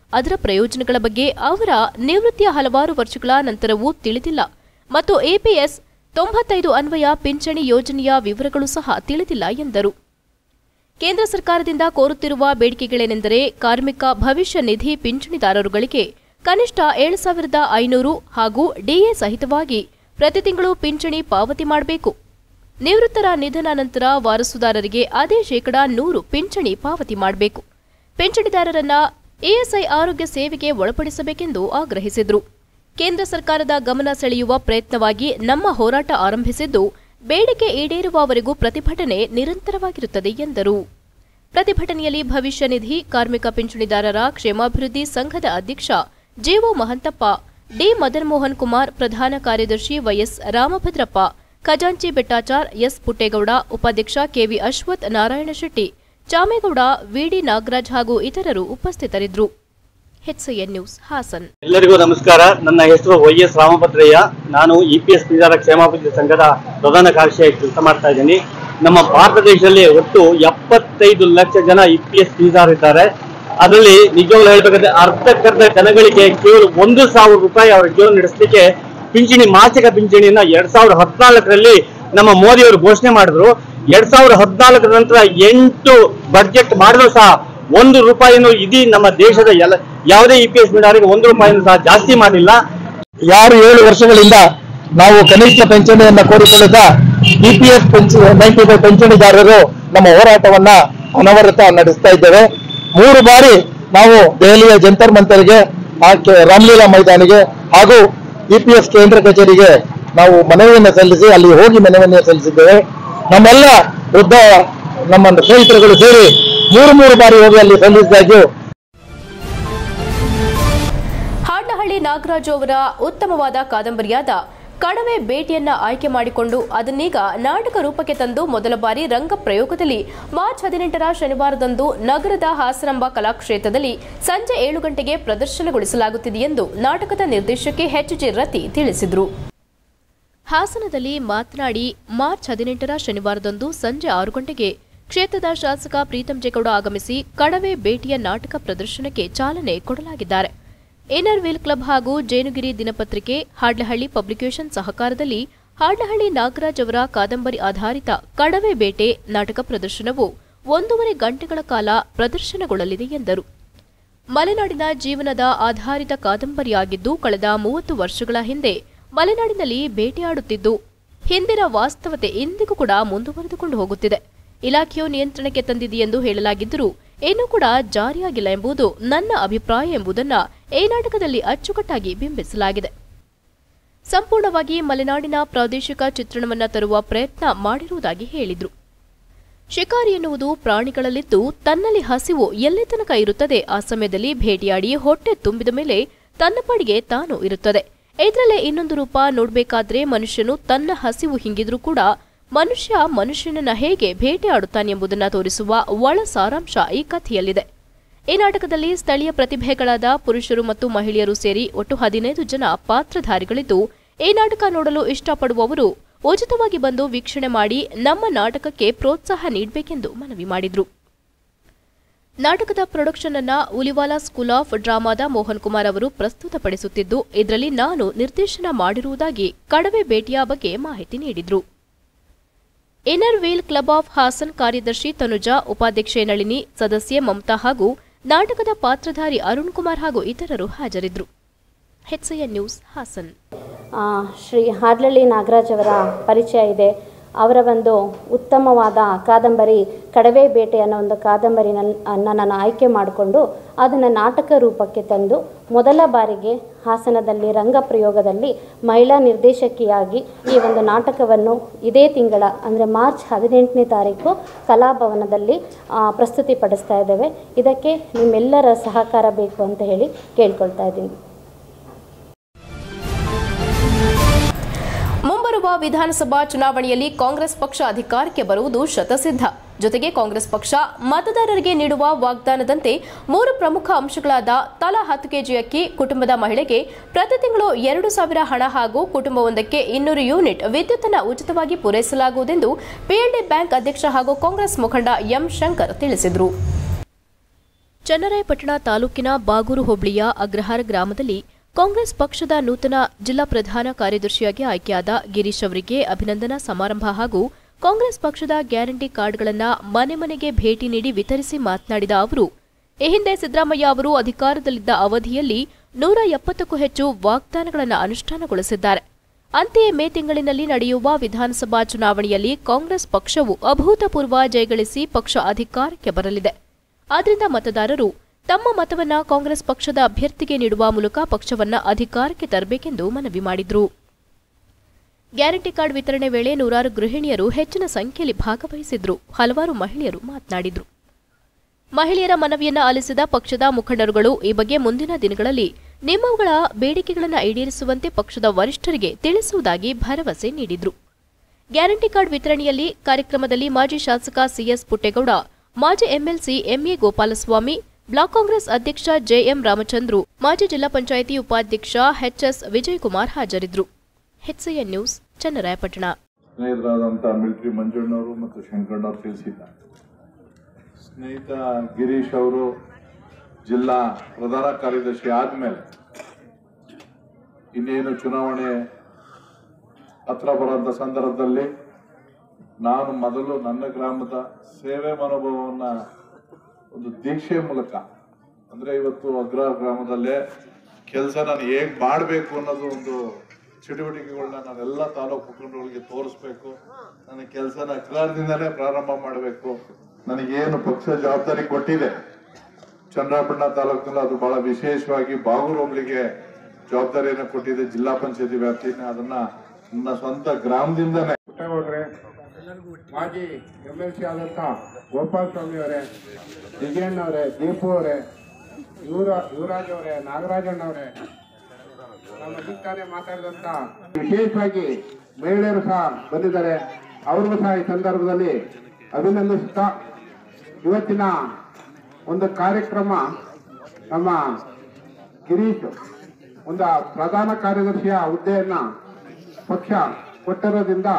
ಅದರ ಪ್ರಯೋಜನಗಳ ಬಗ್ಗೆ ಅವರ ನಿವೃತ್ತಿಯ ಹಲವಾರು ವರ್ಷಗಳ ನಂತರವೂ ತಿಳಿದಿಲ್ಲ ಮತ್ತು ಎಪಿಎಸ್ ತೊಂಬತ್ತೈದು ಅನ್ವಯ ಪಿಂಚಣಿ ಯೋಜನೆಯ ವಿವರಗಳು ಸಹ ತಿಳಿದಿಲ್ಲ ಎಂದರು ಕೇಂದ್ರ ಸರ್ಕಾರದಿಂದ ಕೋರುತ್ತಿರುವ ಬೇಡಿಕೆಗಳೇನೆಂದರೆ ಕಾರ್ಮಿಕ ಭವಿಷ್ಯ ನಿಧಿ ಪಿಂಚಣಿದಾರರುಗಳಿಗೆ ಕನಿಷ್ಠ ಏಳು ಸಾವಿರದ ಐನೂರು ಹಾಗೂ ಡಿಎ ಸಹಿತವಾಗಿ ಪ್ರತಿ ತಿಂಗಳು ಪಿಂಚಣಿ ಪಾವತಿ ಮಾಡಬೇಕು ನಿವೃತ್ತರ ನಿಧನ ನಂತರ ವಾರಸುದಾರರಿಗೆ ಅದೇ ಶೇಕಡ ನೂರು ಪಿಂಚಣಿ ಪಾವತಿ ಮಾಡಬೇಕು ಪಿಂಚಣಿದಾರರನ್ನ ಇಎಸ್ಐ ಆರೋಗ್ಯ ಸೇವೆಗೆ ಒಳಪಡಿಸಬೇಕೆಂದು ಆಗ್ರಹಿಸಿದರು ಕೇಂದ್ರ ಸರ್ಕಾರದ ಗಮನ ಸೆಳೆಯುವ ಪ್ರಯತ್ನವಾಗಿ ನಮ್ಮ ಹೋರಾಟ ಆರಂಭಿಸಿದ್ದು ಬೇಡಿಕೆ ಈಡೇರುವವರೆಗೂ ಪ್ರತಿಭಟನೆ ನಿರಂತರವಾಗಿರುತ್ತದೆ ಎಂದರು ಪ್ರತಿಭಟನೆಯಲ್ಲಿ ಭವಿಷ್ಯ ನಿಧಿ ಕಾರ್ಮಿಕ ಪಿಂಚಣಿದಾರರ ಕ್ಷೇಮಾಭಿವೃದ್ಧಿ ಸಂಘದ ಅಧ್ಯಕ್ಷ ಜೆಒ ಮಹಂತಪ್ಪ ಡಿ ಮದನ್ ಮೋಹನ್ ಕುಮಾರ್ ಪ್ರಧಾನ ಕಾರ್ಯದರ್ಶಿ ವೈಎಸ್ ರಾಮಭದ್ರಪ್ಪ ಖಜಾಂಚಿ ಬೆಟ್ಟಾಚಾರ್ ಎಸ್ ಪುಟ್ಟೇಗೌಡ ಉಪಾಧ್ಯಕ್ಷ ಕೆವಿ ಅಶ್ವಥ್ ನಾರಾಯಣ ಶೆಟ್ಟಿ ಚಾಮೇಗೌಡ ವಿಡಿ ನಾಗರಾಜ್ ಹಾಗೂ ಇತರರು ಉಪಸ್ಥಿತರಿದ್ದರು ಎನ್ ನ್ಯೂಸ್ ಹಾಸನ್ ಎಲ್ಲರಿಗೂ ನಮಸ್ಕಾರ ನನ್ನ ಹೆಸರು ವೈ ಎಸ್ ರಾಮಭದ್ರಯ್ಯ ನಾನು ಇ ಪಿ ಎಸ್ ಪಿದಾರ ಕ್ಷೇಮಾಭಿವೃದ್ಧಿ ಸಂಘದ ಪ್ರಧಾನ ಕಾರ್ಯದರ್ಶಿಯಾಗಿ ಕೆಲಸ ಮಾಡ್ತಾ ಇದ್ದೀನಿ ನಮ್ಮ ಭಾರತ ದೇಶದಲ್ಲಿ ಒಟ್ಟು ಎಪ್ಪತ್ತೈದು ಲಕ್ಷ ಜನ ಇ ಪಿ ಎಸ್ ಇದ್ದಾರೆ ಅದರಲ್ಲಿ ನಿಜವಾಗ್ಲೂ ಹೇಳ್ಬೇಕಂದ್ರೆ ಅರ್ಧಕ್ಕರ್ಧ ಜನಗಳಿಗೆ ಕೇವಲ ಒಂದು ಸಾವಿರ ರೂಪಾಯಿ ಅವರ ಜೀವನ ನಡೆಸಲಿಕ್ಕೆ ಪಿಂಚಣಿ ಮಾಸಿಕ ಪಿಂಚಣಿಯನ್ನ ಎರಡ್ ಸಾವಿರದ ಹದಿನಾಲ್ಕರಲ್ಲಿ ನಮ್ಮ ಮೋದಿ ಅವರು ಘೋಷಣೆ ಮಾಡಿದ್ರು ಎರಡ್ ಸಾವಿರದ ಹದಿನಾಲ್ಕರ ನಂತರ ಎಂಟು ಬಡ್ಜೆಟ್ ಮಾಡಿದ್ರು ಸಹ ಒಂದು ರೂಪಾಯಿನೂ ಇಡೀ ನಮ್ಮ ದೇಶದ ಎಲ್ಲ ಯಾವುದೇ ಇ ಪಿ ಎಸ್ ಮೀಡಿಯಾರಿಗೆ ಒಂದು ರೂಪಾಯಿನೂ ಸಹ ಜಾಸ್ತಿ ಮಾಡಿಲ್ಲ ಯಾರು ಏಳು ವರ್ಷಗಳಿಂದ ನಾವು ಕನಿಷ್ಠ ಪಿಂಚಣಿಯನ್ನ ಕೋರಿಕೊಳ್ಳುತ್ತಾ ಇಪಿಎಫ್ ನೈಂಟಿ ಫೈವ್ ಪಿಂಚಣಿದಾರರು ನಮ್ಮ ಹೋರಾಟವನ್ನ ಅನವರತ ನಡೆಸ್ತಾ ಇದ್ದೇವೆ ಮೂರು ಬಾರಿ ನಾವು ದೆಹಲಿಯ ಜಂತರ್ ಮಂತರ್ಗೆ ಆ ಕೆ- ರಾಮಲೀಲಾ ಮೈದಾನಿಗೆ ಹಾಗೂ ಇಪಿಎಫ್ ಕೇಂದ್ರ ಕಚೇರಿಗೆ ನಾವು ಮನವಿಯನ್ನು ಸಲ್ಲಿಸಿ ಅಲ್ಲಿ ಹೋಗಿ ಮನವಿಯನ್ನು ಸಲ್ಲಿಸಿದ್ದೇವೆ ನಮ್ಮೆಲ್ಲ ವೃದ್ಧ ನಮ್ಮ ಸ್ನೇಹಿತರುಗಳು ಸೇರಿ ಮೂರು ಮೂರು ಬಾರಿ ಹೋಗಿ ಅಲ್ಲಿ ಸಲ್ಲಿಸಿದಾಗ್ಯೂ ಹಾಡ್ಲಹಳ್ಳಿ ನಾಗರಾಜು ಅವರ ಉತ್ತಮವಾದ ಕಾದಂಬರಿಯಾದ ಕಣವೆ ಭೇಟಿಯನ್ನ ಆಯ್ಕೆ ಮಾಡಿಕೊಂಡು ಅದನ್ನೀಗ ನಾಟಕ ರೂಪಕ್ಕೆ ತಂದು ಮೊದಲ ಬಾರಿ ರಂಗ ಪ್ರಯೋಗದಲ್ಲಿ ಮಾರ್ಚ್ ಹದಿನೆಂಟರ ಶನಿವಾರದಂದು ನಗರದ ಹಾಸನಾಂಬ ಕಲಾಕ್ಷೇತ್ರದಲ್ಲಿ ಸಂಜೆ ಏಳು ಗಂಟೆಗೆ ಪ್ರದರ್ಶನಗೊಳಿಸಲಾಗುತ್ತಿದೆ ಎಂದು ನಾಟಕದ ನಿರ್ದೇಶಕಿ ಎಚ್ ಜಿ ರತಿ ತಿಳಿಸಿದರು ಹಾಸನದಲ್ಲಿ ಮಾತನಾಡಿ ಮಾರ್ಚ್ ಹದಿನೆಂಟರ ಶನಿವಾರದಂದು ಸಂಜೆ ಆರು ಗಂಟೆಗೆ ಕ್ಷೇತ್ರದ ಶಾಸಕ ಪ್ರೀತಂ ಜೇಗೌಡ ಆಗಮಿಸಿ ಕಣವೆ ಭೇಟಿಯ ನಾಟಕ ಪ್ರದರ್ಶನಕ್ಕೆ ಚಾಲನೆ ಕೊಡಲಾಗಿದ್ದಾರೆ ಏನರ್ ವೀಲ್ ಕ್ಲಬ್ ಹಾಗೂ ಜೇನುಗಿರಿ ದಿನಪತ್ರಿಕೆ ಹಾಡ್ಲಹಳ್ಳಿ ಪಬ್ಲಿಕೇಶನ್ ಸಹಕಾರದಲ್ಲಿ ಹಾಡ್ಲಹಳ್ಳಿ ನಾಗರಾಜ್ ಅವರ ಕಾದಂಬರಿ ಆಧಾರಿತ ಕಡವೆ ಬೇಟೆ ನಾಟಕ ಪ್ರದರ್ಶನವು ಒಂದೂವರೆ ಗಂಟೆಗಳ ಕಾಲ ಪ್ರದರ್ಶನಗೊಳ್ಳಲಿದೆ ಎಂದರು ಮಲೆನಾಡಿನ ಜೀವನದ ಆಧಾರಿತ ಕಾದಂಬರಿಯಾಗಿದ್ದು ಕಳೆದ ಮೂವತ್ತು ವರ್ಷಗಳ ಹಿಂದೆ ಮಲೆನಾಡಿನಲ್ಲಿ ಬೇಟೆಯಾಡುತ್ತಿದ್ದು ಹಿಂದಿನ ವಾಸ್ತವತೆ ಇಂದಿಗೂ ಕೂಡ ಮುಂದುವರೆದುಕೊಂಡು ಹೋಗುತ್ತಿದೆ ಇಲಾಖೆಯು ನಿಯಂತ್ರಣಕ್ಕೆ ತಂದಿದೆ ಎಂದು ಹೇಳಲಾಗಿದ್ದರೂ ಏನೂ ಕೂಡ ಜಾರಿಯಾಗಿಲ್ಲ ಎಂಬುದು ನನ್ನ ಅಭಿಪ್ರಾಯ ಎಂಬುದನ್ನ ಈ ನಾಟಕದಲ್ಲಿ ಅಚ್ಚುಕಟ್ಟಾಗಿ ಬಿಂಬಿಸಲಾಗಿದೆ ಸಂಪೂರ್ಣವಾಗಿ ಮಲೆನಾಡಿನ ಪ್ರಾದೇಶಿಕ ಚಿತ್ರಣವನ್ನ ತರುವ ಪ್ರಯತ್ನ ಮಾಡಿರುವುದಾಗಿ ಹೇಳಿದ್ರು ಶಿಕಾರಿ ಎನ್ನುವುದು ಪ್ರಾಣಿಗಳಲ್ಲಿದ್ದು ತನ್ನಲ್ಲಿ ಹಸಿವು ಎಲ್ಲಿ ತನಕ ಇರುತ್ತದೆ ಆ ಸಮಯದಲ್ಲಿ ಭೇಟಿಯಾಡಿ ಹೊಟ್ಟೆ ತುಂಬಿದ ಮೇಲೆ ತನ್ನ ಪಾಡಿಗೆ ತಾನು ಇರುತ್ತದೆ ಇದರಲ್ಲೇ ಇನ್ನೊಂದು ರೂಪ ನೋಡಬೇಕಾದ್ರೆ ಮನುಷ್ಯನು ತನ್ನ ಹಸಿವು ಹಿಂಗಿದ್ರೂ ಕೂಡ ಮನುಷ್ಯ ಮನುಷ್ಯನನ್ನ ಹೇಗೆ ಭೇಟಿಯಾಡುತ್ತಾನೆಂಬುದನ್ನು ತೋರಿಸುವ ಒಳ ಸಾರಾಂಶ ಈ ಕಥೆಯಲ್ಲಿದೆ ಈ ನಾಟಕದಲ್ಲಿ ಸ್ಥಳೀಯ ಪ್ರತಿಭೆಗಳಾದ ಪುರುಷರು ಮತ್ತು ಮಹಿಳೆಯರು ಸೇರಿ ಒಟ್ಟು ಹದಿನೈದು ಜನ ಪಾತ್ರಧಾರಿಗಳಿದ್ದು ಈ ನಾಟಕ ನೋಡಲು ಇಷ್ಟಪಡುವವರು ಉಚಿತವಾಗಿ ಬಂದು ವೀಕ್ಷಣೆ ಮಾಡಿ ನಮ್ಮ ನಾಟಕಕ್ಕೆ ಪ್ರೋತ್ಸಾಹ ನೀಡಬೇಕೆಂದು ಮನವಿ ಮಾಡಿದ್ರು ನಾಟಕದ ಪ್ರೊಡಕ್ಷನ್ ಅನ್ನ ಉಲಿವಾಲಾ ಸ್ಕೂಲ್ ಆಫ್ ಡ್ರಾಮಾದ ಮೋಹನ್ ಕುಮಾರ್ ಅವರು ಪ್ರಸ್ತುತಪಡಿಸುತ್ತಿದ್ದು ಇದರಲ್ಲಿ ನಾನು ನಿರ್ದೇಶನ ಮಾಡಿರುವುದಾಗಿ ಕಡವೆ ಭೇಟಿಯ ಬಗ್ಗೆ ಮಾಹಿತಿ ನೀಡಿದ್ರು inner wheel club of Hassan ಕಾರ್ಯದರ್ಶಿ ತನುಜಾ ಉಪಾಧ್ಯಕ್ಷೆ ನಳಿನಿ ಸದಸ್ಯೆ ಮಮತಾ ಹಾಗೂ ನಾಟಕದ ಪಾತ್ರಧಾರಿ ಅರುಣ್ ಕುಮಾರ್ ಹಾಗೂ ಇತರರು ಹಾಜರಿದ್ದರು ಹೆಚ್ಎನ್ ನ್ಯೂಸ್ ಹಾಸನ್ ಆ, ಶ್ರೀ ಹಾಡ್ಲಳ್ಳಿ ನಾಗರಾಜ್ ಅವರ ಪರಿಚಯ ಇದೆ ಅವರ ಒಂದು ಉತ್ತಮವಾದ ಕಾದಂಬರಿ ಕಡವೆ ಬೇಟೆ ಅನ್ನೋ ಒಂದು ಕಾದಂಬರಿನ ಅನ್ನ ನಾನು ಆಯ್ಕೆ ಮಾಡಿಕೊಂಡು ಅದನ್ನು ನಾಟಕ ರೂಪಕ್ಕೆ ತಂದು ಮೊದಲ ಬಾರಿಗೆ ಹಾಸನದಲ್ಲಿ ರಂಗ ಪ್ರಯೋಗದಲ್ಲಿ ಮಹಿಳಾ ನಿರ್ದೇಶಕಿಯಾಗಿ ಈ ಒಂದು ನಾಟಕವನ್ನು ಇದೇ ತಿಂಗಳ ಅಂದರೆ ಮಾರ್ಚ್ ಹದಿನೆಂಟನೇ ತಾರೀಕು ಕಲಾಭವನದಲ್ಲಿ ಆ, ಪ್ರಸ್ತುತಿಪಡಿಸ್ತಾ ಇದ್ದೇವೆ ಇದಕ್ಕೆ ನಿಮ್ಮೆಲ್ಲರ ಸಹಕಾರ ಬೇಕು ಅಂತ ಹೇಳಿ ಕೇಳ್ಕೊಳ್ತಾ ಇದ್ದೀನಿ ಮುಂಬರುವ ವಿಧಾನಸಭಾ ಚುನಾವಣೆಯಲ್ಲಿ ಕಾಂಗ್ರೆಸ್ ಪಕ್ಷ ಅಧಿಕಾರಕ್ಕೆ ಬರುವುದು ಶತಸಿದ್ಧ ಜೊತೆಗೆ ಕಾಂಗ್ರೆಸ್ ಪಕ್ಷ ಮತದಾರರಿಗೆ ನೀಡುವ ವಾಗ್ದಾನದಂತೆ ಮೂರು ಪ್ರಮುಖ ಅಂಶಗಳಾದ ತಲಾ ಹತ್ತು ಕೆಜಿ ಅಕ್ಕಿ ಕುಟುಂಬದ ಮಹಿಳೆಗೆ ಪ್ರತಿ ತಿಂಗಳು ಎರಡು ಸಾವಿರ ಹಣ ಹಾಗೂ ಕುಟುಂಬವೊಂದಕ್ಕೆ ಇನ್ನೂರು ಯೂನಿಟ್ ವಿದ್ಯುತ್ತನ್ನು ಉಚಿತವಾಗಿ ಪೂರೈಸಲಾಗುವುದೆಂದು ಪಿಎಲ್ಡಿ ಬ್ಯಾಂಕ್ ಅಧ್ಯಕ್ಷ ಹಾಗೂ ಕಾಂಗ್ರೆಸ್ ಮುಖಂಡ ಎಂ ಶಂಕರ್ ತಿಳಿಸಿದರು ಚನ್ನರಾಯಪಟ್ಟಣ ತಾಲೂಕಿನ ಬಾಗೂರು ಹೋಬಳಿಯ ಅಗ್ರಹಾರ ಗ್ರಾಮದಲ್ಲಿ ಕಾಂಗ್ರೆಸ್ ಪಕ್ಷದ ನೂತನ ಜಿಲ್ಲಾ ಪ್ರಧಾನ ಕಾರ್ಯದರ್ಶಿಯಾಗಿ ಆಯ್ಕೆಯಾದ ಗಿರೀಶ್ ಅವರಿಗೆ ಅಭಿನಂದನಾ ಸಮಾರಂಭ ಹಾಗೂ ಕಾಂಗ್ರೆಸ್ ಪಕ್ಷದ ಗ್ಯಾರಂಟಿ ಕಾರ್ಡ್ಗಳನ್ನು ಮನೆ ಮನೆಗೆ ಭೇಟಿ ನೀಡಿ ವಿತರಿಸಿ ಮಾತನಾಡಿದ ಅವರು ಈ ಹಿಂದೆ ಸಿದ್ದರಾಮಯ್ಯ ಅವರು ಅಧಿಕಾರದಲ್ಲಿದ್ದ ಅವಧಿಯಲ್ಲಿ ನೂರ ಎಪ್ಪತ್ತಕ್ಕೂ ಹೆಚ್ಚು ವಾಗ್ದಾನಗಳನ್ನು ಅನುಷ್ಠಾನಗೊಳಿಸಿದ್ದಾರೆ ಅಂತೆಯೇ ಮೇ ತಿಂಗಳಿನಲ್ಲಿ ನಡೆಯುವ ವಿಧಾನಸಭಾ ಚುನಾವಣೆಯಲ್ಲಿ ಕಾಂಗ್ರೆಸ್ ಪಕ್ಷವು ಅಭೂತಪೂರ್ವ ಜಯಗಳಿಸಿ ಪಕ್ಷ ಅಧಿಕಾರಕ್ಕೆ ಬರಲಿದೆ ಆದ್ರಿಂದ ಮತದಾರರು ತಮ್ಮ ಮತವನ್ನ ಕಾಂಗ್ರೆಸ್ ಪಕ್ಷದ ಅಭ್ಯರ್ಥಿಗೆ ನೀಡುವ ಮೂಲಕ ಪಕ್ಷವನ್ನ ಅಧಿಕಾರಕ್ಕೆ ತರಬೇಕೆಂದು ಮನವಿ ಮಾಡಿದ್ರು ಗ್ಯಾರಂಟಿ ಕಾರ್ಡ್ ವಿತರಣೆ ವೇಳೆ ನೂರಾರು ಗೃಹಿಣಿಯರು ಹೆಚ್ಚಿನ ಸಂಖ್ಯೆಯಲ್ಲಿ ಭಾಗವಹಿಸಿದ್ರು ಹಲವಾರು ಮಹಿಳೆಯರು ಮಾತನಾಡಿದ್ರು ಮಹಿಳೆಯರ ಮನವಿಯನ್ನ ಆಲಿಸಿದ ಪಕ್ಷದ ಮುಖಂಡರುಗಳು ಈ ಬಗ್ಗೆ ಮುಂದಿನ ದಿನಗಳಲ್ಲಿ ನಿಮ್ಮವುಗಳ ಬೇಡಿಕೆಗಳನ್ನು ಈಡೇರಿಸುವಂತೆ ಪಕ್ಷದ ವರಿಷ್ಠರಿಗೆ ತಿಳಿಸುವುದಾಗಿ ಭರವಸೆ ನೀಡಿದ್ರು ಗ್ಯಾರಂಟಿ ಕಾರ್ಡ್ ವಿತರಣೆಯಲ್ಲಿ ಕಾರ್ಯಕ್ರಮದಲ್ಲಿ ಮಾಜಿ ಶಾಸಕ ಸಿಎಸ್ ಪುಟ್ಟೇಗೌಡ ಮಾಜಿ MLC MA Gopalaswamy block Congress ಅಧ್ಯಕ್ಷ ಜೆಎಂ ರಾಮಚಂದ್ರು ಮಾಜಿ ಜಿಲ್ಲಾ ಪಂಚಾಯಿತಿ ಉಪಾಧ್ಯಕ್ಷ ಎಚ್ಎಸ್ ವಿಜಯಕುಮಾರ್ ಹಾಜರಿದ್ದರು ಹೆಚ್ಸಿಎನ್ ನ್ಯೂಸ್ ಚನ್ನರಾಯಪಟ್ಟಣ ಸ್ನೇಹಿತರಾದಂಥ ಮಿಲಿಟರಿ ಮಂಜಣ್ಣವರು ಮತ್ತು ಶಂಕರಣ್ಣವ್ರು ತಿಳಿಸಿದ್ದಾರೆ ಸ್ನೇಹಿತ ಗಿರೀಶ್ ಅವರು ಜಿಲ್ಲಾ ಪ್ರಧಾನ ಕಾರ್ಯದರ್ಶಿ ಆದಮೇಲೆ ಇನ್ನೇನು ಚುನಾವಣೆ ಹತ್ರ ಬರೋಂಥ ಸಂದರ್ಭದಲ್ಲಿ ನಾನು ಮೊದಲು ನನ್ನ ಗ್ರಾಮದ ಸೇವೆ ಮನೋಭಾವವನ್ನು ಒಂದು ದೀಕ್ಷೆ ಮೂಲಕ ಅಂದರೆ ಇವತ್ತು ಅಗ್ರ ಗ್ರಾಮದಲ್ಲೇ ಕೆಲಸ ನಾನು ಹೇಗೆ ಮಾಡಬೇಕು ಅನ್ನೋದು ಒಂದು ಚಟುವಟಿಕೆಗಳನ್ನ ನಾನೆಲ್ಲ ತಾಲೂಕು ಮುಖಂಡರುಗಳಿಗೆ ತೋರಿಸ್ಬೇಕು ನನ್ನ ಕೆಲಸನ ಅಗ್ರದಿಂದಲೇ ಪ್ರಾರಂಭ ಮಾಡಬೇಕು ನನಗೇನು ಪಕ್ಷ ಜವಾಬ್ದಾರಿ ಕೊಟ್ಟಿದೆ ಚಂದ್ರಾಪಟ್ಟಣ ತಾಲೂಕಿನಲ್ಲಿ ಅದು ಬಹಳ ವಿಶೇಷವಾಗಿ ಬಾಗೂರು ಹೋಬಳಿಗೆ ಜವಾಬ್ದಾರಿಯನ್ನು ಕೊಟ್ಟಿದೆ ಜಿಲ್ಲಾ ಪಂಚಾಯತಿ ವ್ಯಾಪ್ತಿನ ಅದನ್ನ ನನ್ನ ಸ್ವಂತ ಗ್ರಾಮದಿಂದನೇ ಪುಟ್ಟೇಗೌಡ್ರೆ ಮಾಜಿ ಎಂ ಎಲ್ ಸಿ ಆದಂತ ಗೋಪಾಲ ಸ್ವಾಮಿ ಅವರೇ ವಿಜಯಣ್ಣ ಅವರೇ ದೀಪು ಅವರೇ ಯುವರ ಯುವರಾಜ್ ಅವರೇ ನಾಗರಾಜಣ್ಣ ಅವರೇ ನಮ್ಮ ತಾನೇ ಮಾತಾಡಿದಂತ ವಿಶೇಷವಾಗಿ ಮಹಿಳೆಯರು ಸಹ ಬಂದಿದ್ದಾರೆ ಅವ್ರಿಗೂ ಸಹ ಈ ಸಂದರ್ಭದಲ್ಲಿ ಅಭಿನಂದಿಸುತ್ತಾ ಇವತ್ತಿನ ಒಂದು ಕಾರ್ಯಕ್ರಮ ನಮ್ಮ ಗಿರೀಶ್ ಒಂದು ಪ್ರಧಾನ ಕಾರ್ಯದರ್ಶಿಯ ಹುದ್ದೆಯನ್ನ ಪಕ್ಷ ಕೊಟ್ಟಿರೋದ್ರಿಂದ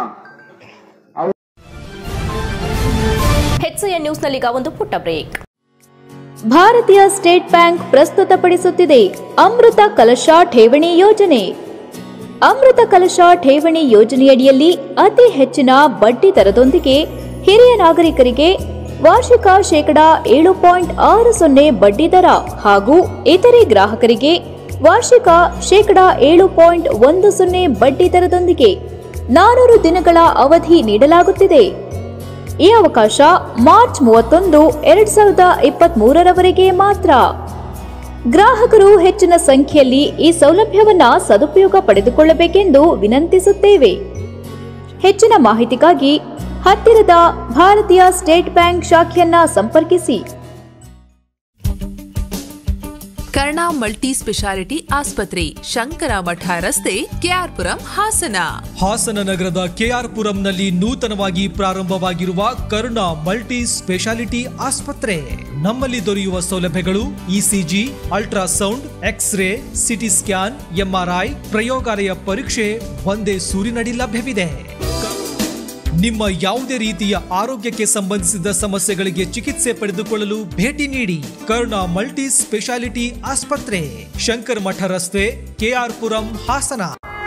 ಹೆಚ್ಸಿಎನ್ ನ್ಯೂಸ್ನಲ್ಲೀಗ ಒಂದು ಪುಟ್ಟ ಬ್ರೇಕ್ ಭಾರತೀಯ ಸ್ಟೇಟ್ ಬ್ಯಾಂಕ್ ಪ್ರಸ್ತುತಪಡಿಸುತ್ತಿದೆ ಅಮೃತ ಕಲಶ ಠೇವಣಿ ಯೋಜನೆ ಅಮೃತ ಕಲಶ ಠೇವಣಿ ಯೋಜನೆಯಡಿಯಲ್ಲಿ ಅತಿ ಹೆಚ್ಚಿನ ಬಡ್ಡಿ ದರದೊಂದಿಗೆ ಹಿರಿಯ ನಾಗರಿಕರಿಗೆ ವಾರ್ಷಿಕ ಶೇಕಡಾ ಏಳು ಪಾಯಿಂಟ್ ಆರು ಸೊನ್ನೆ ಬಡ್ಡಿ ದರ ಹಾಗೂ ಇತರೆ ಗ್ರಾಹಕರಿಗೆ ವಾರ್ಷಿಕ ಶೇಕಡಾ ಏಳು ಪಾಯಿಂಟ್ ಒಂದು ಸೊನ್ನೆ ಬಡ್ಡಿ ದರದೊಂದಿಗೆ ನಾನೂರು ದಿನಗಳ ಅವಧಿ ನೀಡಲಾಗುತ್ತಿದೆ ಈ ಅವಕಾಶ ಮಾರ್ಚ್ ಮೂವತ್ತೊಂದು ಎರಡ್ ಸಾವಿರದ ಇಪ್ಪತ್ತ್ ಮೂರರವರೆಗೆ ಮಾತ್ರ ಗ್ರಾಹಕರು ಹೆಚ್ಚಿನ ಸಂಖ್ಯೆಯಲ್ಲಿ ಈ ಸೌಲಭ್ಯವನ್ನ ಸದುಪಯೋಗ ಪಡೆದುಕೊಳ್ಳಬೇಕೆಂದು ವಿನಂತಿಸುತ್ತೇವೆ ಹೆಚ್ಚಿನ ಮಾಹಿತಿಗಾಗಿ ಹತ್ತಿರದ ಭಾರತೀಯ ಸ್ಟೇಟ್ ಬ್ಯಾಂಕ್ ಶಾಖೆಯನ್ನ ಸಂಪರ್ಕಿಸಿ ಕರ್ಣ ಮಲ್ಟಿ ಸ್ಪೆಷಾಲಿಟಿ ಆಸ್ಪತ್ರೆ ಶಂಕರ ಮಠ ರಸ್ತೆ ಕೆಆರ್ಪುರಂ ಹಾಸನ ಹಾಸನ ನಗರದ ಕೆಆರ್ಪುರಂನಲ್ಲಿ ನೂತನವಾಗಿ ಪ್ರಾರಂಭವಾಗಿರುವ ಕರುಣ ಮಲ್ಟಿ ಸ್ಪೆಷಾಲಿಟಿ ಆಸ್ಪತ್ರೆ ನಮ್ಮಲ್ಲಿ ದೊರೆಯುವ ಸೌಲಭ್ಯಗಳು ECG ultrasound X ray CT scan MRI ಪ್ರಯೋಗಾಲಯ ಪರೀಕ್ಷೆ ಒಂದೇ ಸೂರಿನಡಿ ಲಭ್ಯವಿದೆ ನಿಮ್ಮ ಯಾವುದೇ ರೀತಿಯ ಆರೋಗ್ಯಕ್ಕೆ ಸಂಬಂಧಿಸಿದ ಸಮಸ್ಯೆಗಳಿಗೆ ಚಿಕಿತ್ಸೆ ಪಡೆದುಕೊಳ್ಳಲು ಭೇಟಿ ನೀಡಿ ಕರುಣ ಮಲ್ಟಿ ಸ್ಪೆಷಾಲಿಟಿ ಆಸ್ಪತ್ರೆ ಶಂಕರ್ ಮಠ ರಸ್ತೆ ಕೆಆರ್ಪುರಂ ಹಾಸನ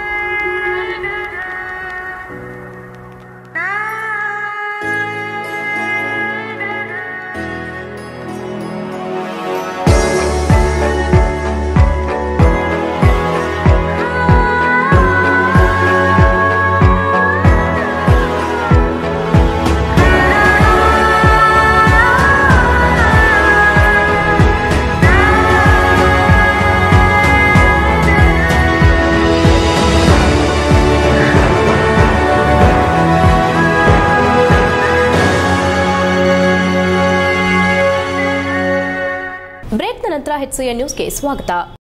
ಬ್ರೇಕ್ನ ನಂತರ ಹೆಚ್ಸಿಎನ್ ನ್ಯೂಸ್ಗೆ ಸ್ವಾಗತ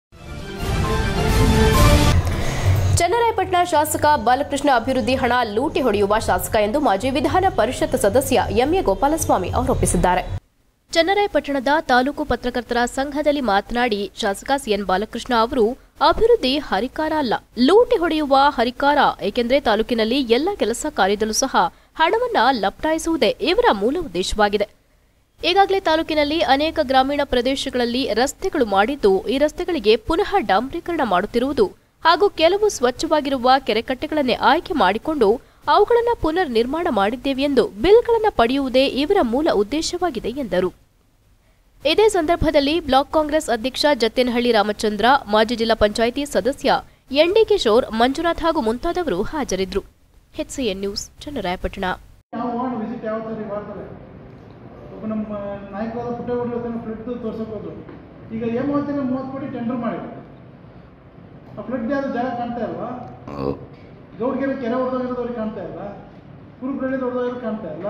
ಚನ್ನರಾಯಪಟ್ಟಣ ಶಾಸಕ ಬಾಲಕೃಷ್ಣ ಅಭಿವೃದ್ಧಿ ಹಣ ಲೂಟಿ ಹೊಡೆಯುವ ಶಾಸಕ ಎಂದು ಮಾಜಿ ವಿಧಾನ ಪರಿಷತ್ ಸದಸ್ಯ ಎಂಎ ಗೋಪಾಲಸ್ವಾಮಿ ಆರೋಪಿಸಿದ್ದಾರೆ ಚನ್ನರಾಯಪಟ್ಟಣದ ತಾಲೂಕು ಪತ್ರಕರ್ತರ ಸಂಘದಲ್ಲಿ ಮಾತನಾಡಿ ಶಾಸಕ ಸಿಎನ್ ಬಾಲಕೃಷ್ಣ ಅವರು ಅಭಿವೃದ್ಧಿ ಹರಿಕಾರ ಅಲ್ಲ ಲೂಟಿ ಹೊಡೆಯುವ ಹರಿಕಾರ ಏಕೆಂದರೆ ತಾಲೂಕಿನಲ್ಲಿ ಎಲ್ಲ ಕೆಲಸ ಕಾರ್ಯದಲ್ಲೂ ಸಹ ಹಣವನ್ನ ಲಪಟಾಯಿಸುವುದೇ ಇವರ ಮೂಲ ಉದ್ದೇಶವಾಗಿದೆ ಈಗಾಗಲೇ ತಾಲೂಕಿನಲ್ಲಿ ಅನೇಕ ಗ್ರಾಮೀಣ ಪ್ರದೇಶಗಳಲ್ಲಿ ರಸ್ತೆಗಳು ಮಾಡಿದ್ದು ಈ ರಸ್ತೆಗಳಿಗೆ ಪುನಃ ಡಾಂಬರೀಕರಣ ಮಾಡುತ್ತಿರುವುದು ಹಾಗೂ ಕೆಲವು ಸ್ವಚ್ಛವಾಗಿರುವ ಕೆರೆಕಟ್ಟೆಗಳನ್ನೇ ಆಯ್ಕೆ ಮಾಡಿಕೊಂಡು ಅವುಗಳನ್ನು ಪುನರ್ ನಿರ್ಮಾಣ ಮಾಡಿದ್ದೇವೆ ಎಂದು ಬಿಲ್ಗಳನ್ನು ಪಡೆಯುವುದೇ ಇವರ ಮೂಲ ಉದ್ದೇಶವಾಗಿದೆ ಎಂದರು ಇದೇ ಸಂದರ್ಭದಲ್ಲಿ ಬ್ಲಾಕ್ ಕಾಂಗ್ರೆಸ್ ಅಧ್ಯಕ್ಷ ಜತ್ತೇನಹಳ್ಳಿ ರಾಮಚಂದ್ರ ಮಾಜಿ ಜಿಲ್ಲಾ ಪಂಚಾಯಿತಿ ಸದಸ್ಯ ಎನ್ಡಿ ಕಿಶೋರ್ ಮಂಜುನಾಥ್ ಹಾಗೂ ಮುಂತಾದವರು ಹಾಜರಿದ್ದರು ಎಚ್ಸಿಎನ್ ನ್ಯೂಸ್ ಚನ್ನರಾಯಪಟ್ಟಣ ಯಾವ ವಾರ್ಡ್ ವಿಸಿಟ್ ಯಾವ ಥರ ಮಾಡ್ತಾರೆ ಒಬ್ಬ ನಮ್ಮ ನಾಯಕರಾದ ಪುಟ್ಟೇಗೌಡರು ಅದನ್ನು ಫ್ಲಡ್ ತೋರ್ಸಕ್ಕೆ ಹೋದ್ರು ಈಗ ಏನು ಮಾಡ್ತಾರೆ ಮೂವತ್ತು ಕೋಟಿ ಟೆಂಡರ್ ಮಾಡಿದ್ರು ಆ ಫ್ಲಡ್ ಯಾವುದು ಜಾಗ ಕಾಣ್ತಾ ಇಲ್ವಾ ಗೌಡ್ಗೆರೆ ಕೆರೆ ಹೊಡೆದೋಗಿರೋದವ್ರಿಗೆ ಕಾಣ್ತಾ ಇಲ್ಲ ಕುರುಬ್ರಳ್ಳಿ ಹೊಡೆದೋಗಿರೋದು ಕಾಣ್ತಾ ಇಲ್ಲ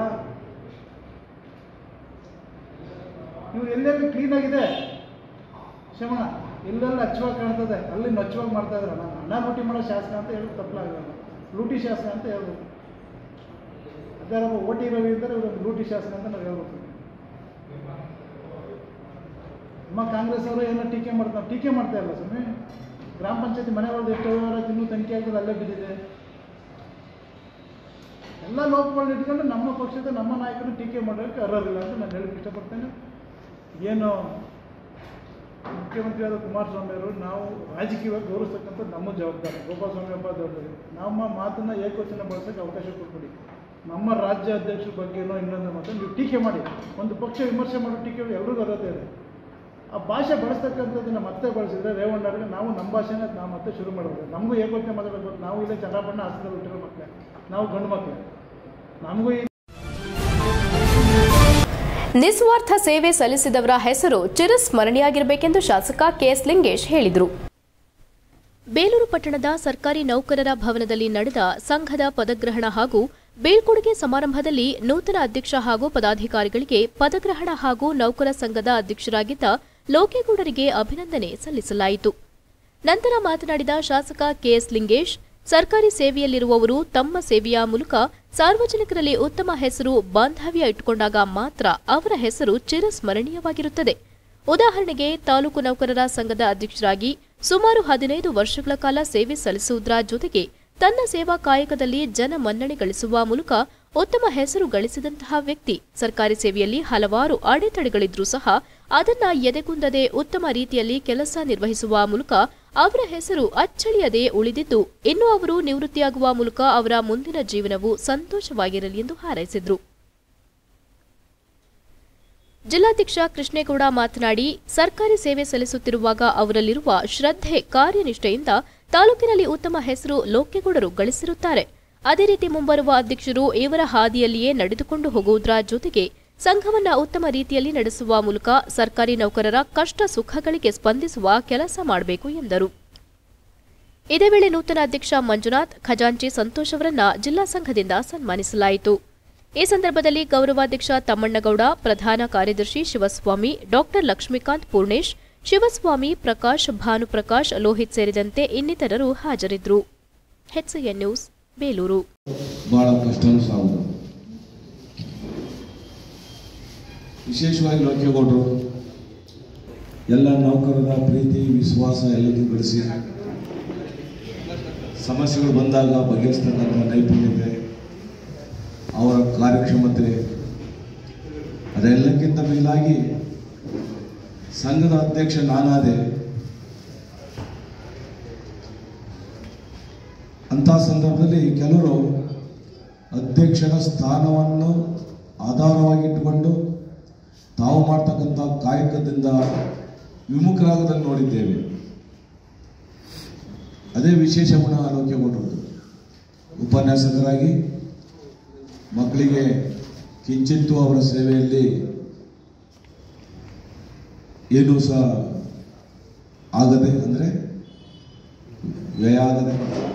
ಇವ್ರು ಎಲ್ಲೆಲ್ಲಿ ಕ್ಲೀನ್ ಆಗಿದೆ ಶ್ರವಣ ಎಲ್ಲೆಲ್ಲ ಹಚ್ಚವಾಗಿ ಕಾಣ್ತದೆ ಅಲ್ಲಿ ನಚ್ಚವಾಗಿ ಮಾಡ್ತಾ ಇದ್ದಾರೆ ನಾನು ಅಣ್ಣ ಲೂಟಿ ಮಾಡೋ ಶಾಸಕ ಅಂತ ಹೇಳೋದು ತಪ್ಪಲಾಗಲ್ಲ ಲೂಟಿ ಶಾಸಕ ಅಂತ ಹೇಳ್ಬೇಕು ಅದಾರ ಓ ಟಿ ರವಿ ಇದ್ದರೆ ಇವರು ಲೂಟಿ ಶಾಸಕ ಅಂತ ನಾವು ಹೇಳ್ಬೇಕು ನಮ್ಮ ಕಾಂಗ್ರೆಸ್ ಅವರು ಏನೋ ಟೀಕೆ ಮಾಡ್ತಾರೆ ಟೀಕೆ ಮಾಡ್ತಾ ಇಲ್ಲ ಸ್ವಾಮಿ ಗ್ರಾಮ ಪಂಚಾಯತಿ ಮನೆ ಒಳಗೆ ಎಷ್ಟು ವ್ಯವಹಾರ ಇನ್ನೂ ತನಿಖೆ ಆಗ್ತದೆ ಅಲ್ಲೇ ಬಿದ್ದಿದೆ ಎಲ್ಲ ಲೋಪಗಳನ್ನ ಇಟ್ಕೊಂಡು ನಮ್ಮ ಪಕ್ಷದ ನಮ್ಮ ನಾಯಕರು ಟೀಕೆ ಮಾಡೋಕ್ಕೆ ಅರ್ಹರಿಲ್ಲ ಅಂತ ನಾನು ಹೇಳಕ್ಕೆ ಇಷ್ಟಪಡ್ತೇನೆ ಏನು ಮುಖ್ಯಮಂತ್ರಿಯಾದ ಕುಮಾರಸ್ವಾಮಿ ಅವರು ನಾವು ರಾಜಕೀಯವಾಗಿ ಗೌರವಿಸ್ತಕ್ಕಂಥ ನಮ್ಮ ಜವಾಬ್ದಾರಿ ಗೋಪಾಲಸ್ವಾಮಿ ಹಬ್ಬ ಜವಾಬ್ದಾರಿ ನಮ್ಮ ಮಾತನ್ನ ಏಕವಚನ ಬಳಸೋಕ್ಕೆ ಅವಕಾಶ ಕೊಟ್ಬಿಡಿ ನಮ್ಮ ರಾಜ್ಯ ಅಧ್ಯಕ್ಷರ ಬಗ್ಗೆನೋ ಇನ್ನೊಂದು ಮಾತು ನೀವು ಟೀಕೆ ಮಾಡಿ ಒಂದು ಪಕ್ಷ ವಿಮರ್ಶೆ ಮಾಡೋ ಟೀಕೆ ಎಲ್ರಿಗೂ ಅರ್ಹತೆ ಇದೆ ಆ ಭಾಷೆ ಬಳಸ್ತಕ್ಕಂಥದ್ದನ್ನ ಮತ್ತೆ ಬಳಸಿದ್ರೆ ರೇವಣ್ಣರಿಗೆ ನಾವು ನಮ್ಮ ಭಾಷೆನ ನಾವು ಮತ್ತೆ ಶುರು ಮಾಡಬೇಕು ನಮಗೂ ಏಕವಚನ ಮಾತಾಡಬೇಕು ನಾವು ಇಲ್ಲೇ ಚನ್ನಪಣ್ಣ ಹಾಸನದಲ್ಲಿ ಹುಟ್ಟಿರೋ ಮಕ್ಕಳೇ ನಾವು ಗಂಡು ಮಕ್ಕಳೇ ನಮಗೂ ಈ ನಿಸ್ವಾರ್ಥ ಸೇವೆ ಸಲ್ಲಿಸಿದವರ ಹೆಸರು ಚಿರಸ್ಮರಣೀಯಾಗಿರಬೇಕೆಂದು ಶಾಸಕ ಕೆಎಸ್ ಲಿಂಗೇಶ್ ಹೇಳಿದರು ಬೇಲೂರು ಪಟ್ಟಣದ ಸರ್ಕಾರಿ ನೌಕರರ ಭವನದಲ್ಲಿ ನಡೆದ ಸಂಘದ ಪದಗ್ರಹಣ ಹಾಗೂ ಬೀಳ್ಕೊಡುಗೆ ಸಮಾರಂಭದಲ್ಲಿ ನೂತನ ಅಧ್ಯಕ್ಷ ಹಾಗೂ ಪದಾಧಿಕಾರಿಗಳಿಗೆ ಪದಗ್ರಹಣ ಹಾಗೂ ನೌಕರ ಸಂಘದ ಅಧ್ಯಕ್ಷರಾಗಿದ್ದ ಲೋಕೇಗೌಡರಿಗೆ ಅಭಿನಂದನೆ ಸಲ್ಲಿಸಲಾಯಿತು ನಂತರ ಮಾತನಾಡಿದ ಶಾಸಕ ಕೆಎಸ್ ಲಿಂಗೇಶ್ ಸರ್ಕಾರಿ ಸೇವೆಯಲ್ಲಿರುವವರು ತಮ್ಮ ಸೇವೆಯ ಮೂಲಕ ಸಾರ್ವಜನಿಕರಲ್ಲಿ ಉತ್ತಮ ಹೆಸರು ಬಾಂಧವ್ಯ ಇಟ್ಟುಕೊಂಡಾಗ ಮಾತ್ರ ಅವರ ಹೆಸರು ಚಿರಸ್ಮರಣೀಯವಾಗಿರುತ್ತದೆ ಉದಾಹರಣೆಗೆ ತಾಲೂಕು ನೌಕರರ ಸಂಘದ ಅಧ್ಯಕ್ಷರಾಗಿ ಸುಮಾರು ಹದಿನೈದು ವರ್ಷಗಳ ಕಾಲ ಸೇವೆ ಸಲ್ಲಿಸುವುದರ ಜೊತೆಗೆ ತನ್ನ ಸೇವಾ ಕಾಯಕದಲ್ಲಿ ಜನ ಮನ್ನಣೆ ಗಳಿಸುವ ಮೂಲಕ ಉತ್ತಮ ಹೆಸರು ಗಳಿಸಿದಂತಹ ವ್ಯಕ್ತಿ ಸರ್ಕಾರಿ ಸೇವೆಯಲ್ಲಿ ಹಲವಾರು ಅಡೆತಡೆಗಳಿದ್ರೂ ಸಹ ಅದನ್ನ ಎದೆಗುಂದದೆ ಉತ್ತಮ ರೀತಿಯಲ್ಲಿ ಕೆಲಸ ನಿರ್ವಹಿಸುವ ಮೂಲಕ ಅವರ ಹೆಸರು ಅಚ್ಚಳಿಯದೆ ಉಳಿದಿದ್ದು ಇನ್ನು ಅವರು ನಿವೃತ್ತಿಯಾಗುವ ಮೂಲಕ ಅವರ ಮುಂದಿನ ಜೀವನವು ಸಂತೋಷವಾಗಿರಲಿ ಎಂದು ಹಾರೈಸಿದರು ಜಿಲ್ಲಾಧ್ಯಕ್ಷ ಕೃಷ್ಣೇಗೌಡ ಮಾತನಾಡಿ ಸರ್ಕಾರಿ ಸೇವೆ ಸಲ್ಲಿಸುತ್ತಿರುವಾಗ ಅವರಲ್ಲಿರುವ ಶ್ರದ್ಧೆ ಕಾರ್ಯನಿಷ್ಠೆಯಿಂದ ತಾಲೂಕಿನಲ್ಲಿ ಉತ್ತಮ ಹೆಸರು ಲೋಕೇಗೌಡರು ಗಳಿಸಿರುತ್ತಾರೆ ಅದೇ ರೀತಿ ಮುಂಬರುವ ಅಧ್ಯಕ್ಷರು ಇವರ ಹಾದಿಯಲ್ಲಿಯೇ ನಡೆದುಕೊಂಡು ಹೋಗುವುದರ ಜೊತೆಗೆ ಸಂಘವನ್ನ ಉತ್ತಮ ರೀತಿಯಲ್ಲಿ ನಡೆಸುವ ಮೂಲಕ ಸರ್ಕಾರಿ ನೌಕರರ ಕಷ್ಟ ಸುಖಗಳಿಗೆ ಸ್ಪಂದಿಸುವ ಕೆಲಸ ಮಾಡಬೇಕು ಎಂದರು ಇದೇ ವೇಳೆ ನೂತನ ಅಧ್ಯಕ್ಷ ಮಂಜುನಾಥ್ ಖಜಾಂಚಿ ಸಂತೋಷ್ ಅವರನ್ನ ಜಿಲ್ಲಾ ಸಂಘದಿಂದ ಸನ್ಮಾನಿಸಲಾಯಿತು ಈ ಸಂದರ್ಭದಲ್ಲಿ ಗೌರವಾಧ್ಯಕ್ಷ ತಮ್ಮಣ್ಣಗೌಡ ಪ್ರಧಾನ ಕಾರ್ಯದರ್ಶಿ ಶಿವಸ್ವಾಮಿ ಡಾಕ್ಟರ್ ಲಕ್ಷ್ಮೀಕಾಂತ್ ಪೂರ್ಣೇಶ್ ಶಿವಸ್ವಾಮಿ ಪ್ರಕಾಶ್ ಭಾನುಪ್ರಕಾಶ್ ಲೋಹಿತ್ ಸೇರಿದಂತೆ ಇನ್ನಿತರರು ಹಾಜರಿದ್ದರು ಹೆಚ್ಎನ್ ನ್ಯೂಸ್ ಬೇಲೂರು ಭಾಳ ಕಷ್ಟನೂ ಸಾವುದು ವಿಶೇಷವಾಗಿ ಲೋಕೇಗೌಡರು ಎಲ್ಲ ನೌಕರರ ಪ್ರೀತಿ ವಿಶ್ವಾಸ ಎಲ್ಲದೂ ಗಳಿಸಿ ಸಮಸ್ಯೆಗಳು ಬಂದಾಗ ಬಗೆಹರಿಸ್ತಕ್ಕಂಥ ನೈಪುಣ್ಯತೆ ಅವರ ಕಾರ್ಯಕ್ಷಮತೆ ಅದೆಲ್ಲಕ್ಕಿಂತ ಮೇಲಾಗಿ ಸಂಘದ ಅಧ್ಯಕ್ಷ ನಾನಾದೆ ಅಂಥ ಸಂದರ್ಭದಲ್ಲಿ ಕೆಲವರು ಅಧ್ಯಕ್ಷರ ಸ್ಥಾನವನ್ನು ಆಧಾರವಾಗಿಟ್ಟುಕೊಂಡು ತಾವು ಮಾಡ್ತಕ್ಕಂಥ ಕಾಯಕದಿಂದ ವಿಮುಖರಾಗೋದನ್ನು ನೋಡಿದ್ದೇವೆ ಅದೇ ವಿಶೇಷ ಗುಣ ಲೋಕೇಗೌಡರದ್ದು ಉಪನ್ಯಾಸಕರಾಗಿ ಮಕ್ಕಳಿಗೆ ಕಿಂಚಿತ್ತು ಅವರ ಸೇವೆಯಲ್ಲಿ ಏನೂ ಸಹ ಆಗದೆ ಅಂದರೆ ವ್ಯಯ ಆಗದೆ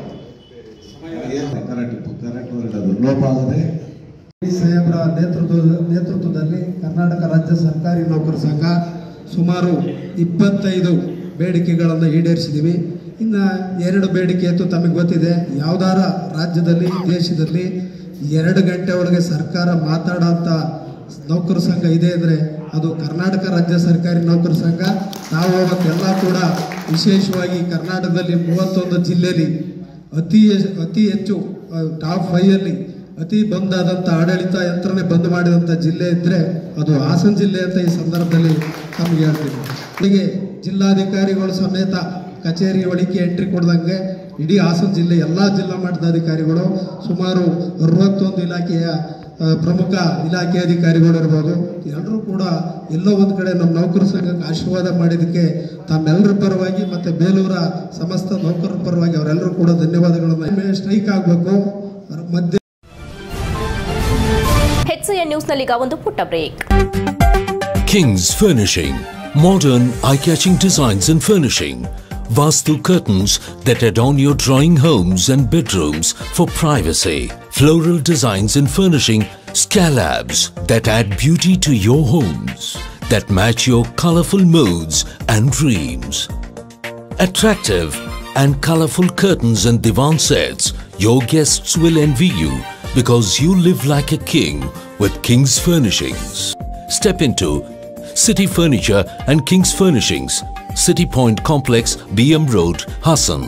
ಕರೆಕ್ಟ್ ಕರೆಕ್ಟ್ ವರ್ಡ್ ಅದು ಲೋಪ ಆಗದೆ ಸಾಹೇಬರ ನೇತೃತ್ವದ ನೇತೃತ್ವದಲ್ಲಿ ಕರ್ನಾಟಕ ರಾಜ್ಯ ಸರ್ಕಾರಿ ನೌಕರ ಸಂಘ ಸುಮಾರು ಇಪ್ಪತ್ತೈದು ಬೇಡಿಕೆಗಳನ್ನು ಈಡೇರಿಸಿದ್ದೀವಿ ಇನ್ನು ಎರಡು ಬೇಡಿಕೆ ಇತ್ತು ತಮಗೆ ಗೊತ್ತಿದೆ ಯಾವ್ದಾರ ರಾಜ್ಯದಲ್ಲಿ ದೇಶದಲ್ಲಿ ಎರಡು ಗಂಟೆ ಒಳಗೆ ಸರ್ಕಾರ ಮಾತಾಡೋಂಥ ನೌಕರ ಸಂಘ ಇದೆ ಅಂದರೆ ಅದು ಕರ್ನಾಟಕ ರಾಜ್ಯ ಸರ್ಕಾರಿ ನೌಕರ ಸಂಘ ನಾವು ಅವತ್ತೆಲ್ಲ ಕೂಡ ವಿಶೇಷವಾಗಿ ಕರ್ನಾಟಕದಲ್ಲಿ ಮೂವತ್ತೊಂದು ಜಿಲ್ಲೆಯಲ್ಲಿ ಅತಿ ಹೆಚ್- ಅತಿ ಹೆಚ್ಚು ಟಾಪ್ ಫೈಯಲ್ಲಿ ಅತಿ ಬಂದಾದಂಥ ಆಡಳಿತ ಯಂತ್ರನೇ ಬಂದ್ ಮಾಡಿದಂಥ ಜಿಲ್ಲೆ ಇದ್ದರೆ ಅದು ಹಾಸನ ಜಿಲ್ಲೆ ಅಂತ ಈ ಸಂದರ್ಭದಲ್ಲಿ ತಮಗೆ ಹೇಳ್ತೀನಿ ಹೀಗೆ ಜಿಲ್ಲಾಧಿಕಾರಿಗಳು ಸಮೇತ ಕಚೇರಿ ಒಳಗೆ ಎಂಟ್ರಿ ಕೊಡ್ದಂಗೆ ಇಡೀ ಹಾಸನ ಜಿಲ್ಲೆ ಎಲ್ಲ ಜಿಲ್ಲಾ ಮಟ್ಟದ ಅಧಿಕಾರಿಗಳು ಸುಮಾರು ಅರವತ್ತೊಂದು ಇಲಾಖೆಯ ಆ, ಪ್ರಮುಖ ಇಲಾಖೆ ಅಧಿಕಾರಿಗಳು ಇರ್ಬೋದು ಎಲ್ಲರೂ ಕೂಡ ಎಲ್ಲೋ ಒಂದು ಕಡೆ ನಮ್ಮ ನೌಕರ ಸಂಘಕ್ಕೆ ಆಶೀರ್ವಾದ ಮಾಡಿದ್ದಕ್ಕೆ ತಮ್ಮೆಲ್ಲರ ಪರವಾಗಿ ಮತ್ತೆ ಬೇಲೂರ ಸಮಸ್ತ ನೌಕರರ ಪರವಾಗಿ ಅವರೆಲ್ಲರೂ ಕೂಡ ಧನ್ಯವಾದಗಳನ್ನು ಸ್ಟ್ರೈಕ್ ಆಗಬೇಕು ಮಧ್ಯ ಹೆಚ್ಸಿಎನ್ ನ್ಯೂಸ್ನಲ್ಲೀಗ ಒಂದು ಪುಟ್ಟ break King's Furnishing. Modern, eye-catching designs and furnishing. Vastu curtains that adorn your drawing homes and bedrooms for privacy. Floral designs and furnishing. Scalabs that add beauty to your homes. That match your colorful moods and dreams. Attractive and colorful curtains and divan sets. Your guests will envy you because you live like a king with King's Furnishings. Step into City Furniture and King's Furnishings, City Point Complex, BM Road, Hassan.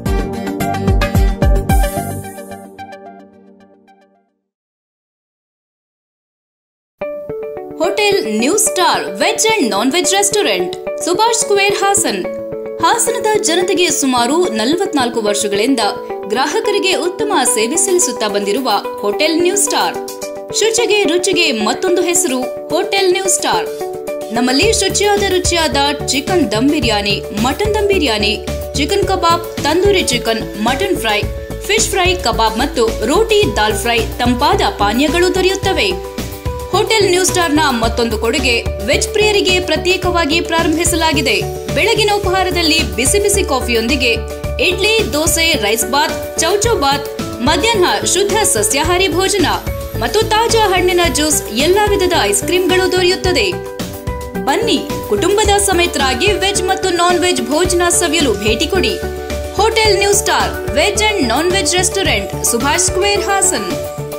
Hotel new star veg and non veg restaurant Subhash square Hassan ಹಾಸನದ ಜನತೆಗೆ ಸುಮಾರು ನಲವತ್ನಾಲ್ಕು ವರ್ಷಗಳಿಂದ ಗ್ರಾಹಕರಿಗೆ ಉತ್ತಮ ಸೇವೆ ಸಲ್ಲಿಸುತ್ತಾ ಬಂದಿರುವ ಹೋಟೆಲ್ ನ್ಯೂ ಸ್ಟಾರ್ ಶುಚಿಗೆ ರುಚಿಗೆ ಮತ್ತೊಂದು ಹೆಸರು ಹೋಟೆಲ್ ನ್ಯೂ ಸ್ಟಾರ್ ನಮ್ಮಲ್ಲಿ ಶುಚಿಯಾದ ರುಚಿಯಾದ chicken dum biryani mutton dum biryani chicken kebab tandoori chicken mutton fry fish fry kebab ಮತ್ತು ರೋಟಿ ದಾಲ್ ಫ್ರೈ ತಂಪಾದ ಪಾನೀಯಗಳು ದೊರೆಯುತ್ತವೆ ಹೋಟೆಲ್ ನ್ಯೂ ಸ್ಟಾರ್ನ ಮತ್ತೊಂದು ಕೊಡುಗೆ ವೆಜ್ ಪ್ರಿಯರಿಗೆ ಪ್ರತ್ಯೇಕವಾಗಿ ಪ್ರಾರಂಭಿಸಲಾಗಿದೆ ಬೆಳಗಿನ ಉಪಹಾರದಲ್ಲಿ ಬಿಸಿ ಬಿಸಿ ಕಾಫಿಯೊಂದಿಗೆ ಇಡ್ಲಿ ದೋಸೆ ರೈಸ್ ಬಾತ್ ಚೌಚೌ ಬಾತ್ ಮಧ್ಯಾಹ್ನ ಶುದ್ಧ ಸಸ್ಯಾಹಾರಿ ಭೋಜನ ಮತ್ತು ತಾಜಾ ಹಣ್ಣಿನ ಜ್ಯೂಸ್ ಎಲ್ಲಾ ವಿಧದ ಐಸ್ ಕ್ರೀಮ್ಗಳು ದೊರೆಯುತ್ತದೆ ಬನ್ನಿ ಕುಟುಂಬದ ಸಮೇತರಾಗಿ ವೆಜ್ ಮತ್ತು ನಾನ್ ವೆಜ್ ಭೋಜನ ಸವಿಯಲು ಭೇಟಿ ಕೊಡಿ hotel new star veg and non veg restaurant Subhash square Hassan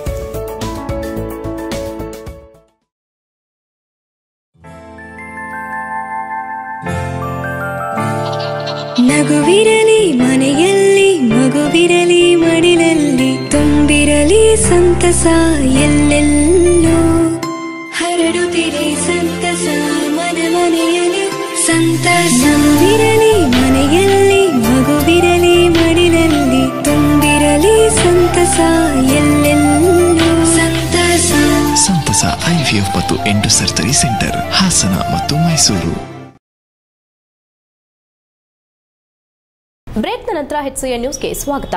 ನಗುವಿರಲಿ ಮನೆಯಲ್ಲಿ ಮಗುವಿರಲಿ ಮಡಿಲಲ್ಲಿ ತುಂಬಿರಲಿ ಸಂತಸ ಎಲ್ಲೆಲ್ಲೂ ಹರಡುತ್ತಿರಿ ಸಂತಸ ಮನ ಮನೆಯಲ್ಲಿ ಸಂತಸ ನಗುವಿರಲಿ ಮನೆಯಲ್ಲಿ ಮಗುವಿರಲಿ ಮಡಿಲಲ್ಲಿ ತುಂಬಿರಲಿ ಸಂತಸ ಎಲ್ಲೆಲ್ಲೂ ಸಂತಸ ಸಂತಸ ಐವಿಎಫ್ ಮತ್ತು ಎಂಟು ಸರ್ಜರಿ ಸೆಂಟರ್ ಹಾಸನ ಮತ್ತು ಮೈಸೂರು ಬ್ರೇಕ್ನ ನಂತರ ಹೆಚ್ಸಿಎನ್ ನ್ಯೂಸ್ಗೆ ಸ್ವಾಗತ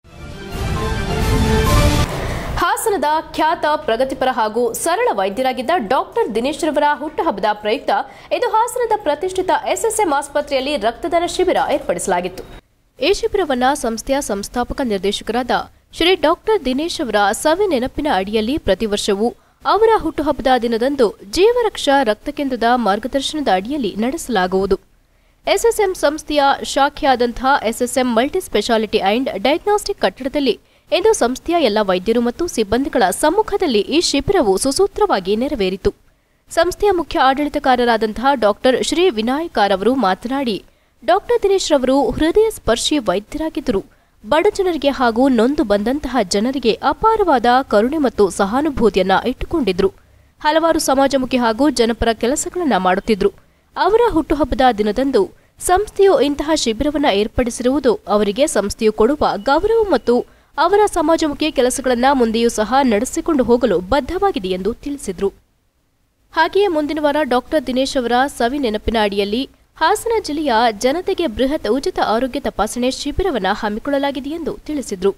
ಹಾಸನದ ಖ್ಯಾತ ಪ್ರಗತಿಪರ ಹಾಗೂ ಸರಳ ವೈದ್ಯರಾಗಿದ್ದ ಡಾಕ್ಟರ್ ದಿನೇಶ್ ರವರ ಹುಟ್ಟುಹಬ್ಬದ ಪ್ರಯುಕ್ತ ಇದು ಹಾಸನದ ಪ್ರತಿಷ್ಠಿತ ಎಸ್ಎಸ್ಎಂ ಆಸ್ಪತ್ರೆಯಲ್ಲಿ ರಕ್ತದಾನ ಶಿಬಿರ ಏರ್ಪಡಿಸಲಾಗಿತ್ತು ಈ ಶಿಬಿರವನ್ನ ಸಂಸ್ಥೆಯ ಸಂಸ್ಥಾಪಕ ನಿರ್ದೇಶಕರಾದ ಶ್ರೀ ಡಾಕ್ಟರ್ ದಿನೇಶ್ ಅವರ ಸವಿ ನೆನಪಿನ ಅಡಿಯಲ್ಲಿ ಪ್ರತಿ ವರ್ಷವೂ ಅವರ ಹುಟ್ಟುಹಬ್ಬದ ದಿನದಂದು ಜೀವರಕ್ಷಾ ರಕ್ತ ಕೇಂದ್ರದ ಮಾರ್ಗದರ್ಶನದ ಅಡಿಯಲ್ಲಿ ನಡೆಸಲಾಗುವುದು ಎಸ್ಎಸ್ಎಂ ಸಂಸ್ಥೆಯ ಶಾಖೆಯಾದಂತಹ SSM multi speciality and diagnostic ಕಟ್ಟಡದಲ್ಲಿ ಇಂದು ಸಂಸ್ಥೆಯ ಎಲ್ಲ ವೈದ್ಯರು ಮತ್ತು ಸಿಬ್ಬಂದಿಗಳ ಸಮ್ಮುಖದಲ್ಲಿ ಈ ಶಿಬಿರವು ಸುಸೂತ್ರವಾಗಿ ನೆರವೇರಿತು ಸಂಸ್ಥೆಯ ಮುಖ್ಯ ಆಡಳಿತಕಾರರಾದಂತಹ ಡಾಕ್ಟರ್ ಶ್ರೀ ವಿನಾಯಕಾರ್ ಅವರು ಮಾತನಾಡಿ ಡಾಕ್ಟರ್ ದಿನೇಶ್ ರವರು ಹೃದಯ ಸ್ಪರ್ಶಿ ವೈದ್ಯರಾಗಿದ್ದರು ಬಡ ಜನರಿಗೆ ಹಾಗೂ ನೊಂದು ಬಂದಂತಹ ಜನರಿಗೆ ಅಪಾರವಾದ ಕರುಣೆ ಮತ್ತು ಸಹಾನುಭೂತಿಯನ್ನ ಇಟ್ಟುಕೊಂಡಿದ್ರು ಹಲವಾರು ಸಮಾಜಮುಖಿ ಹಾಗೂ ಜನಪರ ಕೆಲಸಗಳನ್ನ ಮಾಡುತ್ತಿದ್ರು ಅವರ ಹುಟ್ಟುಹಬ್ಬದ ದಿನದಂದು ಸಂಸ್ಥೆಯು ಇಂತಹ ಶಿಬಿರವನ್ನ ಏರ್ಪಡಿಸಿರುವುದು ಅವರಿಗೆ ಸಂಸ್ಥೆಯು ಕೊಡುವ ಗೌರವ ಮತ್ತು ಅವರ ಸಮಾಜಮುಖಿ ಕೆಲಸಗಳನ್ನ ಮುಂದೆಯೂ ಸಹ ನಡೆಸಿಕೊಂಡು ಹೋಗಲು ಬದ್ಧವಾಗಿದೆ ಎಂದು ತಿಳಿಸಿದರು ಹಾಗೆಯೇ ಮುಂದಿನ ವಾರ ಡಾಕ್ಟರ್ ದಿನೇಶ್ ಅವರ ಸವಿ ನೆನಪಿನ ಅಡಿಯಲ್ಲಿ ಹಾಸನ ಜಿಲ್ಲೆಯ ಜನತೆಗೆ ಬೃಹತ್ ಉಚಿತ ಆರೋಗ್ಯ ತಪಾಸಣೆ ಶಿಬಿರವನ್ನು ಹಮ್ಮಿಕೊಳ್ಳಲಾಗಿದೆ ಎಂದು ತಿಳಿಸಿದರು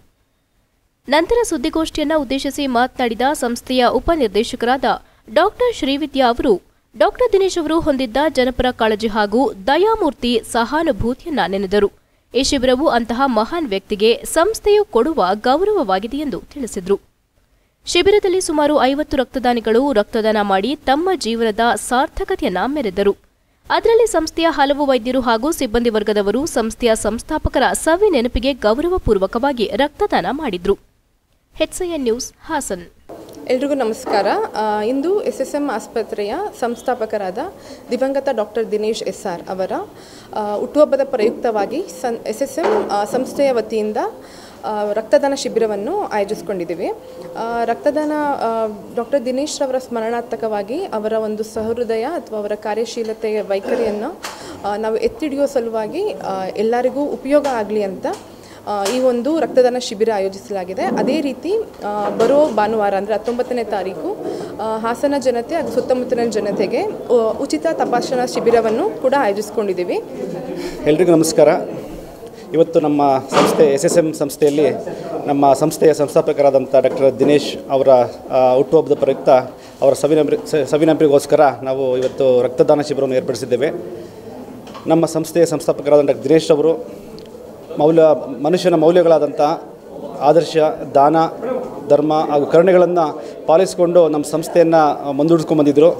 ನಂತರ ಸುದ್ದಿಗೋಷ್ಠಿಯನ್ನ ಉದ್ದೇಶಿಸಿ ಮಾತನಾಡಿದ ಸಂಸ್ಥೆಯ ಉಪನಿರ್ದೇಶಕರಾದ ಡಾಕ್ಟರ್ ಶ್ರೀವಿದ್ಯಾ ಅವರು ಡಾಕ್ಟರ್ ದಿನೇಶ್ ಅವರು ಹೊಂದಿದ್ದ ಜನಪರ ಕಾಳಜಿ ಹಾಗೂ ದಯಾಮೂರ್ತಿ ಸಹಾನುಭೂತಿಯನ್ನ ನೆನೆದರು ಈ ಶಿಬಿರವು ಅಂತಹ ಮಹಾನ್ ವ್ಯಕ್ತಿಗೆ ಸಂಸ್ಥೆಯು ಕೊಡುವ ಗೌರವವಾಗಿದೆ ಎಂದು ತಿಳಿಸಿದರು ಶಿಬಿರದಲ್ಲಿ ಸುಮಾರು ಐವತ್ತು ರಕ್ತದಾನಿಗಳು ರಕ್ತದಾನ ಮಾಡಿ ತಮ್ಮ ಜೀವನದ ಸಾರ್ಥಕತೆಯನ್ನ ಮೆರೆದರು ಅದರಲ್ಲಿ ಸಂಸ್ಥೆಯ ಹಲವು ವೈದ್ಯರು ಹಾಗೂ ಸಿಬ್ಬಂದಿ ವರ್ಗದವರು ಸಂಸ್ಥೆಯ ಸಂಸ್ಥಾಪಕರ ಸವಿ ನೆನಪಿಗೆ ಗೌರವಪೂರ್ವಕವಾಗಿ ರಕ್ತದಾನ ಮಾಡಿದ್ರು ಹೆಚ್ಐಎನ್ ನ್ಯೂಸ್ ಹಾಸನ್ ಎಲ್ರಿಗೂ ನಮಸ್ಕಾರ ಆ, ಇಂದು ಎಸ್ ಎಸ್ ಎಂ ಆಸ್ಪತ್ರೆಯ ಸಂಸ್ಥಾಪಕರಾದ ದಿವಂಗತ ಡಾಕ್ಟರ್ ದಿನೇಶ್ ಎಸ್ ಆರ್ ಅವರ ಆ, ಹುಟ್ಟುಹಬ್ಬದ ಪ್ರಯುಕ್ತವಾಗಿ ಸನ್ ಎಸ್ ಎಸ್ ಎಂ ಸಂಸ್ಥೆಯ ವತಿಯಿಂದ ಆ, ರಕ್ತದಾನ ಶಿಬಿರವನ್ನು ಆಯೋಜಿಸ್ಕೊಂಡಿದ್ದೀವಿ ಆ, ರಕ್ತದಾನ ಡಾಕ್ಟರ್ ದಿನೇಶ್ ರವರ ಸ್ಮರಣಾರ್ಥಕವಾಗಿ ಅವರ ಒಂದು ಸಹೃದಯ ಅಥವಾ ಅವರ ಕಾರ್ಯಶೀಲತೆಯ ವೈಖರಿಯನ್ನು ಆ, ನಾವು ಎತ್ತಿಡಿಯೋ ಸಲುವಾಗಿ ಆ, ಎಲ್ಲರಿಗೂ ಉಪಯೋಗ ಆಗಲಿ ಅಂತ ಆ, ಈ ಒಂದು ರಕ್ತದಾನ ಶಿಬಿರ ಆಯೋಜಿಸಲಾಗಿದೆ ಅದೇ ರೀತಿ ಆ, ಬರೋ ಭಾನುವಾರ ಅಂದರೆ ಹತ್ತೊಂಬತ್ತನೇ ತಾರೀಕು ಆ, ಹಾಸನ ಜನತೆ ಹಾಗೂ ಸುತ್ತಮುತ್ತಲಿನ ಜನತೆಗೆ ಆ, ಉಚಿತ ತಪಾಸಣಾ ಶಿಬಿರವನ್ನು ಕೂಡ ಆಯೋಜಿಸ್ಕೊಂಡಿದ್ದೀವಿ ಎಲ್ರಿಗೂ ನಮಸ್ಕಾರ ಇವತ್ತು ನಮ್ಮ ಸಂಸ್ಥೆ ಎಸ್ ಎಸ್ ಎಮ್ ಸಂಸ್ಥೆಯಲ್ಲಿ ನಮ್ಮ ಸಂಸ್ಥೆಯ ಸಂಸ್ಥಾಪಕರಾದಂಥ ಡಾಕ್ಟರ್ ದಿನೇಶ್ ಅವರ ಆ, ಹುಟ್ಟುಹಬ್ಬದ ಪ್ರಯುಕ್ತ ಅವರ ಸವಿನಂಬ್ರಿ ಸ- ಸವಿನಂಬ್ರಿಗೋಸ್ಕರ ನಾವು ಇವತ್ತು ರಕ್ತದಾನ ಶಿಬಿರವನ್ನು ಏರ್ಪಡಿಸಿದ್ದೇವೆ ನಮ್ಮ ಸಂಸ್ಥೆಯ ಸಂಸ್ಥಾಪಕರಾದ ಡಾಕ್ಟರ್ ದಿನೇಶ್ ಅವರು ಮೌಲ್ಯ ಮನುಷ್ಯನ ಮೌಲ್ಯಗಳಾದಂಥ ಆದರ್ಶ ದಾನ ಧರ್ಮ ಹಾಗೂ ಕರುಣೆಗಳನ್ನು ಪಾಲಿಸಿಕೊಂಡು ನಮ್ಮ ಸಂಸ್ಥೆಯನ್ನು ಮುಂದೂಡಿಸ್ಕೊಂಡು ಬಂದಿದ್ದರು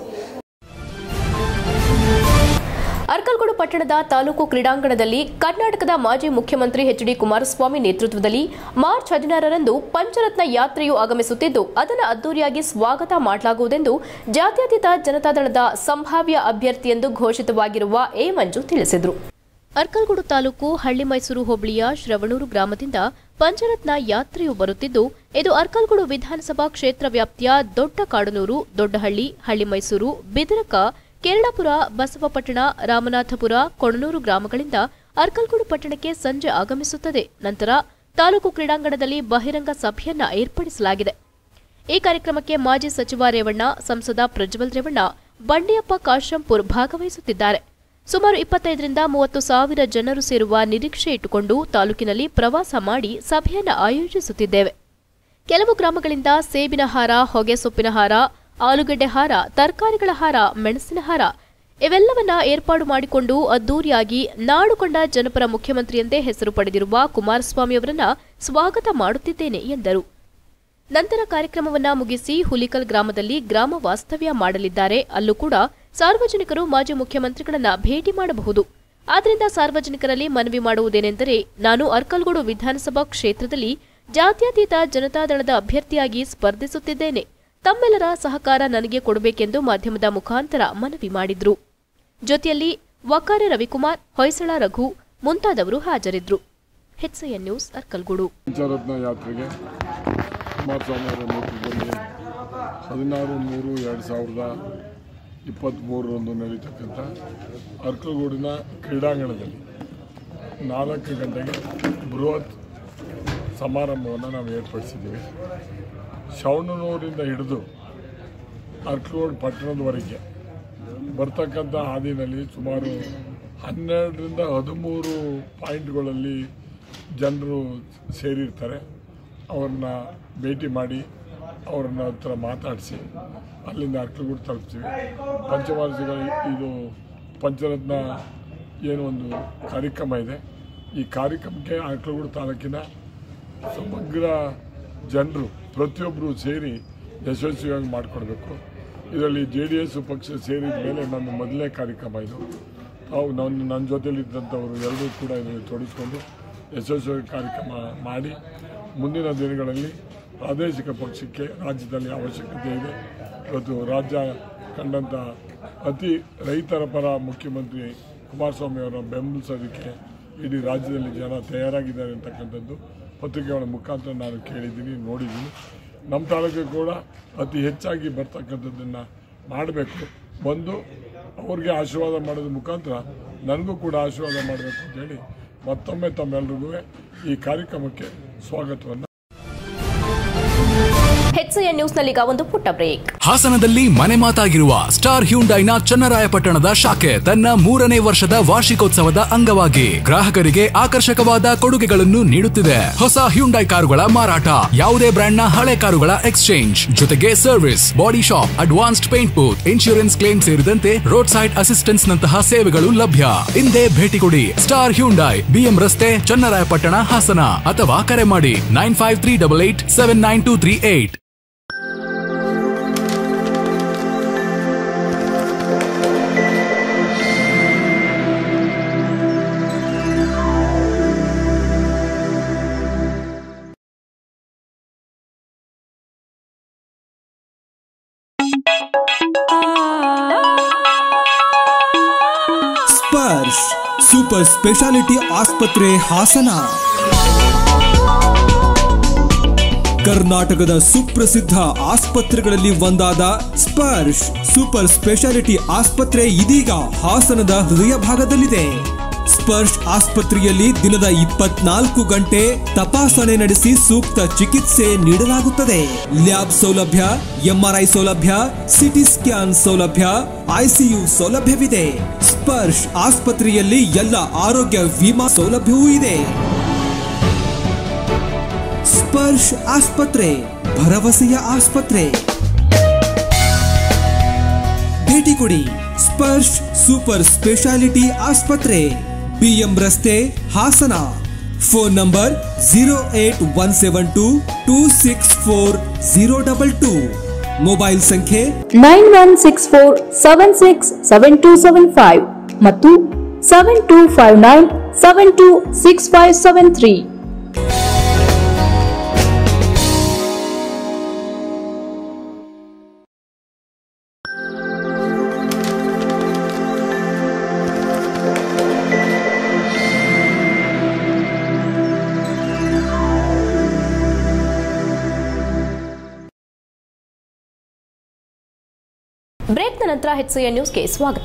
ಅರ್ಕಲ್ಗೂಡು ಪಟ್ಟಣದ ತಾಲೂಕು ಕ್ರೀಡಾಂಗಣದಲ್ಲಿ ಕರ್ನಾಟಕದ ಮಾಜಿ ಮುಖ್ಯಮಂತ್ರಿ ಎಚ್ ಡಿ ಕುಮಾರಸ್ವಾಮಿ ನೇತೃತ್ವದಲ್ಲಿ ಮಾರ್ಚ್ ಹದಿನಾರರಂದು ಪಂಚರತ್ನ ಯಾತ್ರೆಯು ಆಗಮಿಸುತ್ತಿದ್ದು ಅದನ್ನು ಅದ್ದೂರಿಯಾಗಿ ಸ್ವಾಗತ ಮಾಡಲಾಗುವುದೆಂದು ಜಾತ್ಯತೀತ ಜನತಾದಳದ ಸಂಭಾವ್ಯ ಅಭ್ಯರ್ಥಿ ಎಂದು ಘೋಷಿತವಾಗಿರುವ ಎ ಮಂಜು ತಿಳಿಸಿದರು ಅರ್ಕಲ್ಗೂಡು ತಾಲೂಕು ಹಳ್ಳಿ ಮೈಸೂರು ಹೋಬಳಿಯ ಶ್ರವಣೂರು ಗ್ರಾಮದಿಂದ ಪಂಚರತ್ನ ಯಾತ್ರೆಯು ಬರುತ್ತಿದ್ದು ಇದು ಅರ್ಕಲ್ಗೂಡು ವಿಧಾನಸಭಾ ಕ್ಷೇತ್ರ ವ್ಯಾಪ್ತಿಯ ದೊಡ್ಡ ಕಾಡನೂರು ದೊಡ್ಡಹಳ್ಳಿ ಹಳ್ಳಿ ಮೈಸೂರು ಬಿದರಕ ಕೇರಳಪುರ ಬಸವಪಟ್ಟಣ ರಾಮನಾಥಪುರ ಕೊಣನೂರು ಗ್ರಾಮಗಳಿಂದ ಅರ್ಕಲ್ಗೂಡು ಪಟ್ಟಣಕ್ಕೆ ಸಂಜೆ ಆಗಮಿಸುತ್ತದೆ ನಂತರ ತಾಲೂಕು ಕ್ರೀಡಾಂಗಣದಲ್ಲಿ ಬಹಿರಂಗ ಸಭೆಯನ್ನ ಏರ್ಪಡಿಸಲಾಗಿದೆ ಈ ಕಾರ್ಯಕ್ರಮಕ್ಕೆ ಮಾಜಿ ಸಚಿವ ರೇವಣ್ಣ ಸಂಸದ ಪ್ರಜ್ವಲ್ ರೇವಣ್ಣ ಬಂಡಿಯಪ್ಪ ಕಾಶಂಪುರ್ ಭಾಗವಹಿಸುತ್ತಿದ್ದಾರೆ ಸುಮಾರು ಇಪ್ಪತ್ತೈದರಿಂದ ಮೂವತ್ತು ಸಾವಿರ ಜನರು ಸೇರುವ ನಿರೀಕ್ಷೆ ಇಟ್ಟುಕೊಂಡು ತಾಲೂಕಿನಲ್ಲಿ ಪ್ರವಾಸ ಮಾಡಿ ಸಭೆಯನ್ನು ಆಯೋಜಿಸುತ್ತಿದ್ದೇವೆ ಕೆಲವು ಗ್ರಾಮಗಳಿಂದ ಸೇಬಿನ ಹಾರ ಹೊಗೆ ಸೊಪ್ಪಿನ ಹಾರ ಆಲೂಗಡ್ಡೆ ಹಾರ ತರಕಾರಿಗಳ ಹಾರ ಮೆಣಸಿನ ಹಾರ ಇವೆಲ್ಲವನ್ನ ಏರ್ಪಾಡು ಮಾಡಿಕೊಂಡು ಅದ್ದೂರಿಯಾಗಿ ನಾಡುಕೊಂಡ ಜನಪರ ಮುಖ್ಯಮಂತ್ರಿಯಂತೆ ಹೆಸರು ಪಡೆದಿರುವ ಕುಮಾರಸ್ವಾಮಿ ಅವರನ್ನ ಸ್ವಾಗತ ಮಾಡುತ್ತಿದ್ದೇನೆ ಎಂದರು ನಂತರ ಕಾರ್ಯಕ್ರಮವನ್ನ ಮುಗಿಸಿ ಹುಲಿಕಲ್ ಗ್ರಾಮದಲ್ಲಿ ಗ್ರಾಮ ವಾಸ್ತವ್ಯ ಮಾಡಲಿದ್ದಾರೆ ಅಲ್ಲೂ ಕೂಡ ಸಾರ್ವಜನಿಕರು ಮಾಜಿ ಮುಖ್ಯಮಂತ್ರಿಗಳನ್ನ ಭೇಟಿ ಮಾಡಬಹುದು ಆದ್ದರಿಂದ ಸಾರ್ವಜನಿಕರಲ್ಲಿ ಮನವಿ ಮಾಡುವುದೇನೆಂದರೆ ನಾನು ಅರ್ಕಲ್ಗೂಡು ವಿಧಾನಸಭಾ ಕ್ಷೇತ್ರದಲ್ಲಿ ಜಾತ್ಯತೀತ ಜನತಾದಳದ ಅಭ್ಯರ್ಥಿಯಾಗಿ ಸ್ಪರ್ಧಿಸುತ್ತಿದ್ದೇನೆ ತಮ್ಮೆಲ್ಲರ ಸಹಕಾರ ನನಗೆ ಕೊಡಬೇಕೆಂದು ಮಾಧ್ಯಮದ ಮುಖಾಂತರ ಮನವಿ ಮಾಡಿದ್ರು ಜೊತೆಯಲ್ಲಿ ವಕಾರೆ ರವಿಕುಮಾರ್ ಹೊಯ್ಸಳ ರಘು ಮುಂತಾದವರು ಹಾಜರಿದ್ದರು ಹೆಚ್ಎನ್ ನ್ಯೂಸ್ ಅರ್ಕಲ್ಗೂಡು ಪಂಚರತ್ನ ಯಾತ್ರೆಗೆ ಕುಮಾರಸ್ವಾಮಿ ಅವರ ನೇತೃತ್ವದಲ್ಲಿ ಹದಿನಾರು ಮೂರು ಎರಡು ಸಾವಿರದ ಇಪ್ಪತ್ತ್ಮೂರರಂದು ನಡೀತಕ್ಕಂಥ ಅರ್ಕಲಗೂಡಿನ ಕ್ರೀಡಾಂಗಣದಲ್ಲಿ ನಾಲ್ಕು ಗಂಟೆಗೆ ಬೃಹತ್ ಸಮಾರಂಭವನ್ನು ನಾವು ಏರ್ಪಡಿಸಿದ್ದೀವಿ ಶವಣನೂರಿಂದ ಹಿಡಿದು ಅರ್ಕಲಗೂಡು ಪಟ್ಟಣದವರೆಗೆ ಬರ್ತಕ್ಕಂಥ ಹಾದಿನಲ್ಲಿ ಸುಮಾರು ಹನ್ನೆರಡರಿಂದ ಹದಿಮೂರು ಪಾಯಿಂಟ್ಗಳಲ್ಲಿ ಜನರು ಸೇರಿರ್ತಾರೆ ಅವ್ರನ್ನ ಭೇಟಿ ಮಾಡಿ ಅವ್ರನ್ನ ಹತ್ರ ಮಾತಾಡಿಸಿ ಅಲ್ಲಿಂದ ಅರ್ಕಲಗೂಡು ತಲುಪ್ತೀವಿ ಪಂಚವಾರ್ಷಿಕ ಇದು ಪಂಚರತ್ನ ಏನು ಒಂದು ಕಾರ್ಯಕ್ರಮ ಇದೆ ಈ ಕಾರ್ಯಕ್ರಮಕ್ಕೆ ಅರ್ಕಲಗೂಡು ತಾಲೂಕಿನ ಸಮಗ್ರ ಜನರು ಪ್ರತಿಯೊಬ್ಬರು ಸೇರಿ ಯಶಸ್ವಿಯಾಗಿ ಮಾಡಿಕೊಡ್ಬೇಕು ಇದರಲ್ಲಿ ಜೆ ಡಿ ಎಸ್ ಪಕ್ಷ ಸೇರಿದ ಮೇಲೆ ನನ್ನ ಮೊದಲನೇ ಕಾರ್ಯಕ್ರಮ ಇದು ತಾವು ನನ್ನ ನನ್ನ ಜೊತೆಲಿದ್ದಂಥವರು ಎಲ್ಲರೂ ಕೂಡ ಇದರಲ್ಲಿ ತೊಡಗಿಸ್ಕೊಂಡು ಯಶಸ್ವಿ ಕಾರ್ಯಕ್ರಮ ಮಾಡಿ ಮುಂದಿನ ದಿನಗಳಲ್ಲಿ ಪ್ರಾದೇಶಿಕ ಪಕ್ಷಕ್ಕೆ ರಾಜ್ಯದಲ್ಲಿ ಅವಶ್ಯಕತೆ ಇದೆ ಇವತ್ತು ರಾಜ್ಯ ಕಂಡಂಥ ಅತಿ ರೈತರ ಪರ ಮುಖ್ಯಮಂತ್ರಿ ಕುಮಾರಸ್ವಾಮಿ ಅವರ ಬೆಂಬಲಿಸೋದಕ್ಕೆ ಇಡೀ ರಾಜ್ಯದಲ್ಲಿ ಜನ ತಯಾರಾಗಿದ್ದಾರೆ ಅಂತಕ್ಕಂಥದ್ದು ಪತ್ರಿಕೆಗಳ ಮುಖಾಂತರ ನಾನು ಕೇಳಿದ್ದೀನಿ ನೋಡಿದ್ದೀನಿ ನಮ್ಮ ತಾಲೂಕಿಗೆ ಕೂಡ ಅತಿ ಹೆಚ್ಚಾಗಿ ಬರ್ತಕ್ಕಂಥದ್ದನ್ನು ಮಾಡಬೇಕು ಬಂದು ಅವ್ರಿಗೆ ಆಶೀರ್ವಾದ ಮಾಡೋದ್ರ ಮುಖಾಂತರ ನನಗೂ ಕೂಡ ಆಶೀರ್ವಾದ ಮಾಡಬೇಕು ಅಂತೇಳಿ ಮತ್ತೊಮ್ಮೆ ತಮ್ಮೆಲ್ರಿಗೂ ಈ ಕಾರ್ಯಕ್ರಮಕ್ಕೆ ಸ್ವಾಗತವನ್ನು ಹೆಚ್ಎನ್ ನ್ಯೂಸ್ನಲ್ಲೀಗ ಒಂದು ಪುಟ್ಟ ಬ್ರೇಕ್ ಹಾಸನದಲ್ಲಿ ಮನೆ ಮಾತಾಗಿರುವ ಸ್ಟಾರ್ ಹ್ಯುಂಡೈನ ಚನ್ನರಾಯಪಟ್ಟಣದ ಶಾಖೆ ತನ್ನ ಮೂರನೇ ವರ್ಷದ ವಾರ್ಷಿಕೋತ್ಸವದ ಅಂಗವಾಗಿ ಗ್ರಾಹಕರಿಗೆ ಆಕರ್ಷಕವಾದ ಕೊಡುಗೆಗಳನ್ನು ನೀಡುತ್ತಿದೆ ಹೊಸ ಹ್ಯುಂಡೈ ಕಾರುಗಳ ಮಾರಾಟ ಯಾವುದೇ ಬ್ರ್ಯಾಂಡ್ನ ಹಳೆ ಕಾರುಗಳ ಎಕ್ಸ್ಚೇಂಜ್ ಜೊತೆಗೆ service body shop advanced paint booth insurance claim ಸೇರಿದಂತೆ ರೋಡ್ ಸೈಡ್ ಅಸಿಸ್ಟೆನ್ಸ್ ನಂತಹ ಸೇವೆಗಳು ಲಭ್ಯ ಹಿಂದೆ ಭೇಟಿ ಕೊಡಿ ಸ್ಟಾರ್ ಹ್ಯುಂಡೈ ಬಿಎಂ ರಸ್ತೆ ಚನ್ನರಾಯಪಟ್ಟಣ ಹಾಸನ ಅಥವಾ ಕರೆ ಮಾಡಿ nine five three double eight seven nine two three eight Sparsh super speciality ಆಸ್ಪತ್ರೆ ಹಾಸನ ಕರ್ನಾಟಕದ ಸುಪ್ರಸಿದ್ಧ ಆಸ್ಪತ್ರೆಗಳಲ್ಲಿ ಒಂದಾದ ಸ್ಪರ್ಶ್ ಸೂಪರ್ ಸ್ಪೆಷಾಲಿಟಿ ಆಸ್ಪತ್ರೆ ಇದೀಗ ಹಾಸನದ ಹೃದಯ ಭಾಗದಲ್ಲಿದೆ ಸ್ಪರ್ಶ್ ಆಸ್ಪತ್ರೆಯಲ್ಲಿ ದಿನದ ಇಪ್ಪತ್ನಾಲ್ಕು ಗಂಟೆ ತಪಾಸಣೆ ನಡೆಸಿ ಸೂಕ್ತ ಚಿಕಿತ್ಸೆ ನೀಡಲಾಗುತ್ತದೆ ಲ್ಯಾಬ್ ಸೌಲಭ್ಯ ಎಂಆರ್ಐ ಸೌಲಭ್ಯ ಸಿಟಿ ಸ್ಕ್ಯಾನ್ ಸೌಲಭ್ಯ ಐಸಿಯು ಸೌಲಭ್ಯವಿದೆ ಸ್ಪರ್ಶ್ ಆಸ್ಪತ್ರೆಯಲ್ಲಿ ಎಲ್ಲ ಆರೋಗ್ಯ ವಿಮಾ ಸೌಲಭ್ಯವೂ ಇದೆ ಸ್ಪರ್ಶ್ ಆಸ್ಪತ್ರೆ ಭರವಸೆಯ ಆಸ್ಪತ್ರೆ ಭೇಟಿ ಕೊಡಿ ಸ್ಪರ್ಶ್ ಸೂಪರ್ ಸ್ಪೆಷಾಲಿಟಿ ಆಸ್ಪತ್ರೆ ಬಿಎಂ ರಸ್ತೆ Hassan phone number zero eight one seven two two six four zero double two mobile ಸಂಖ್ಯೆ nine one six four seven six seven two seven five ಮತ್ತು seven two five nine seven two six five seven three ಬ್ರೇಕ್ನ ನಂತರ HCN ನ್ಯೂಸ್ಗೆ ಸ್ವಾಗತ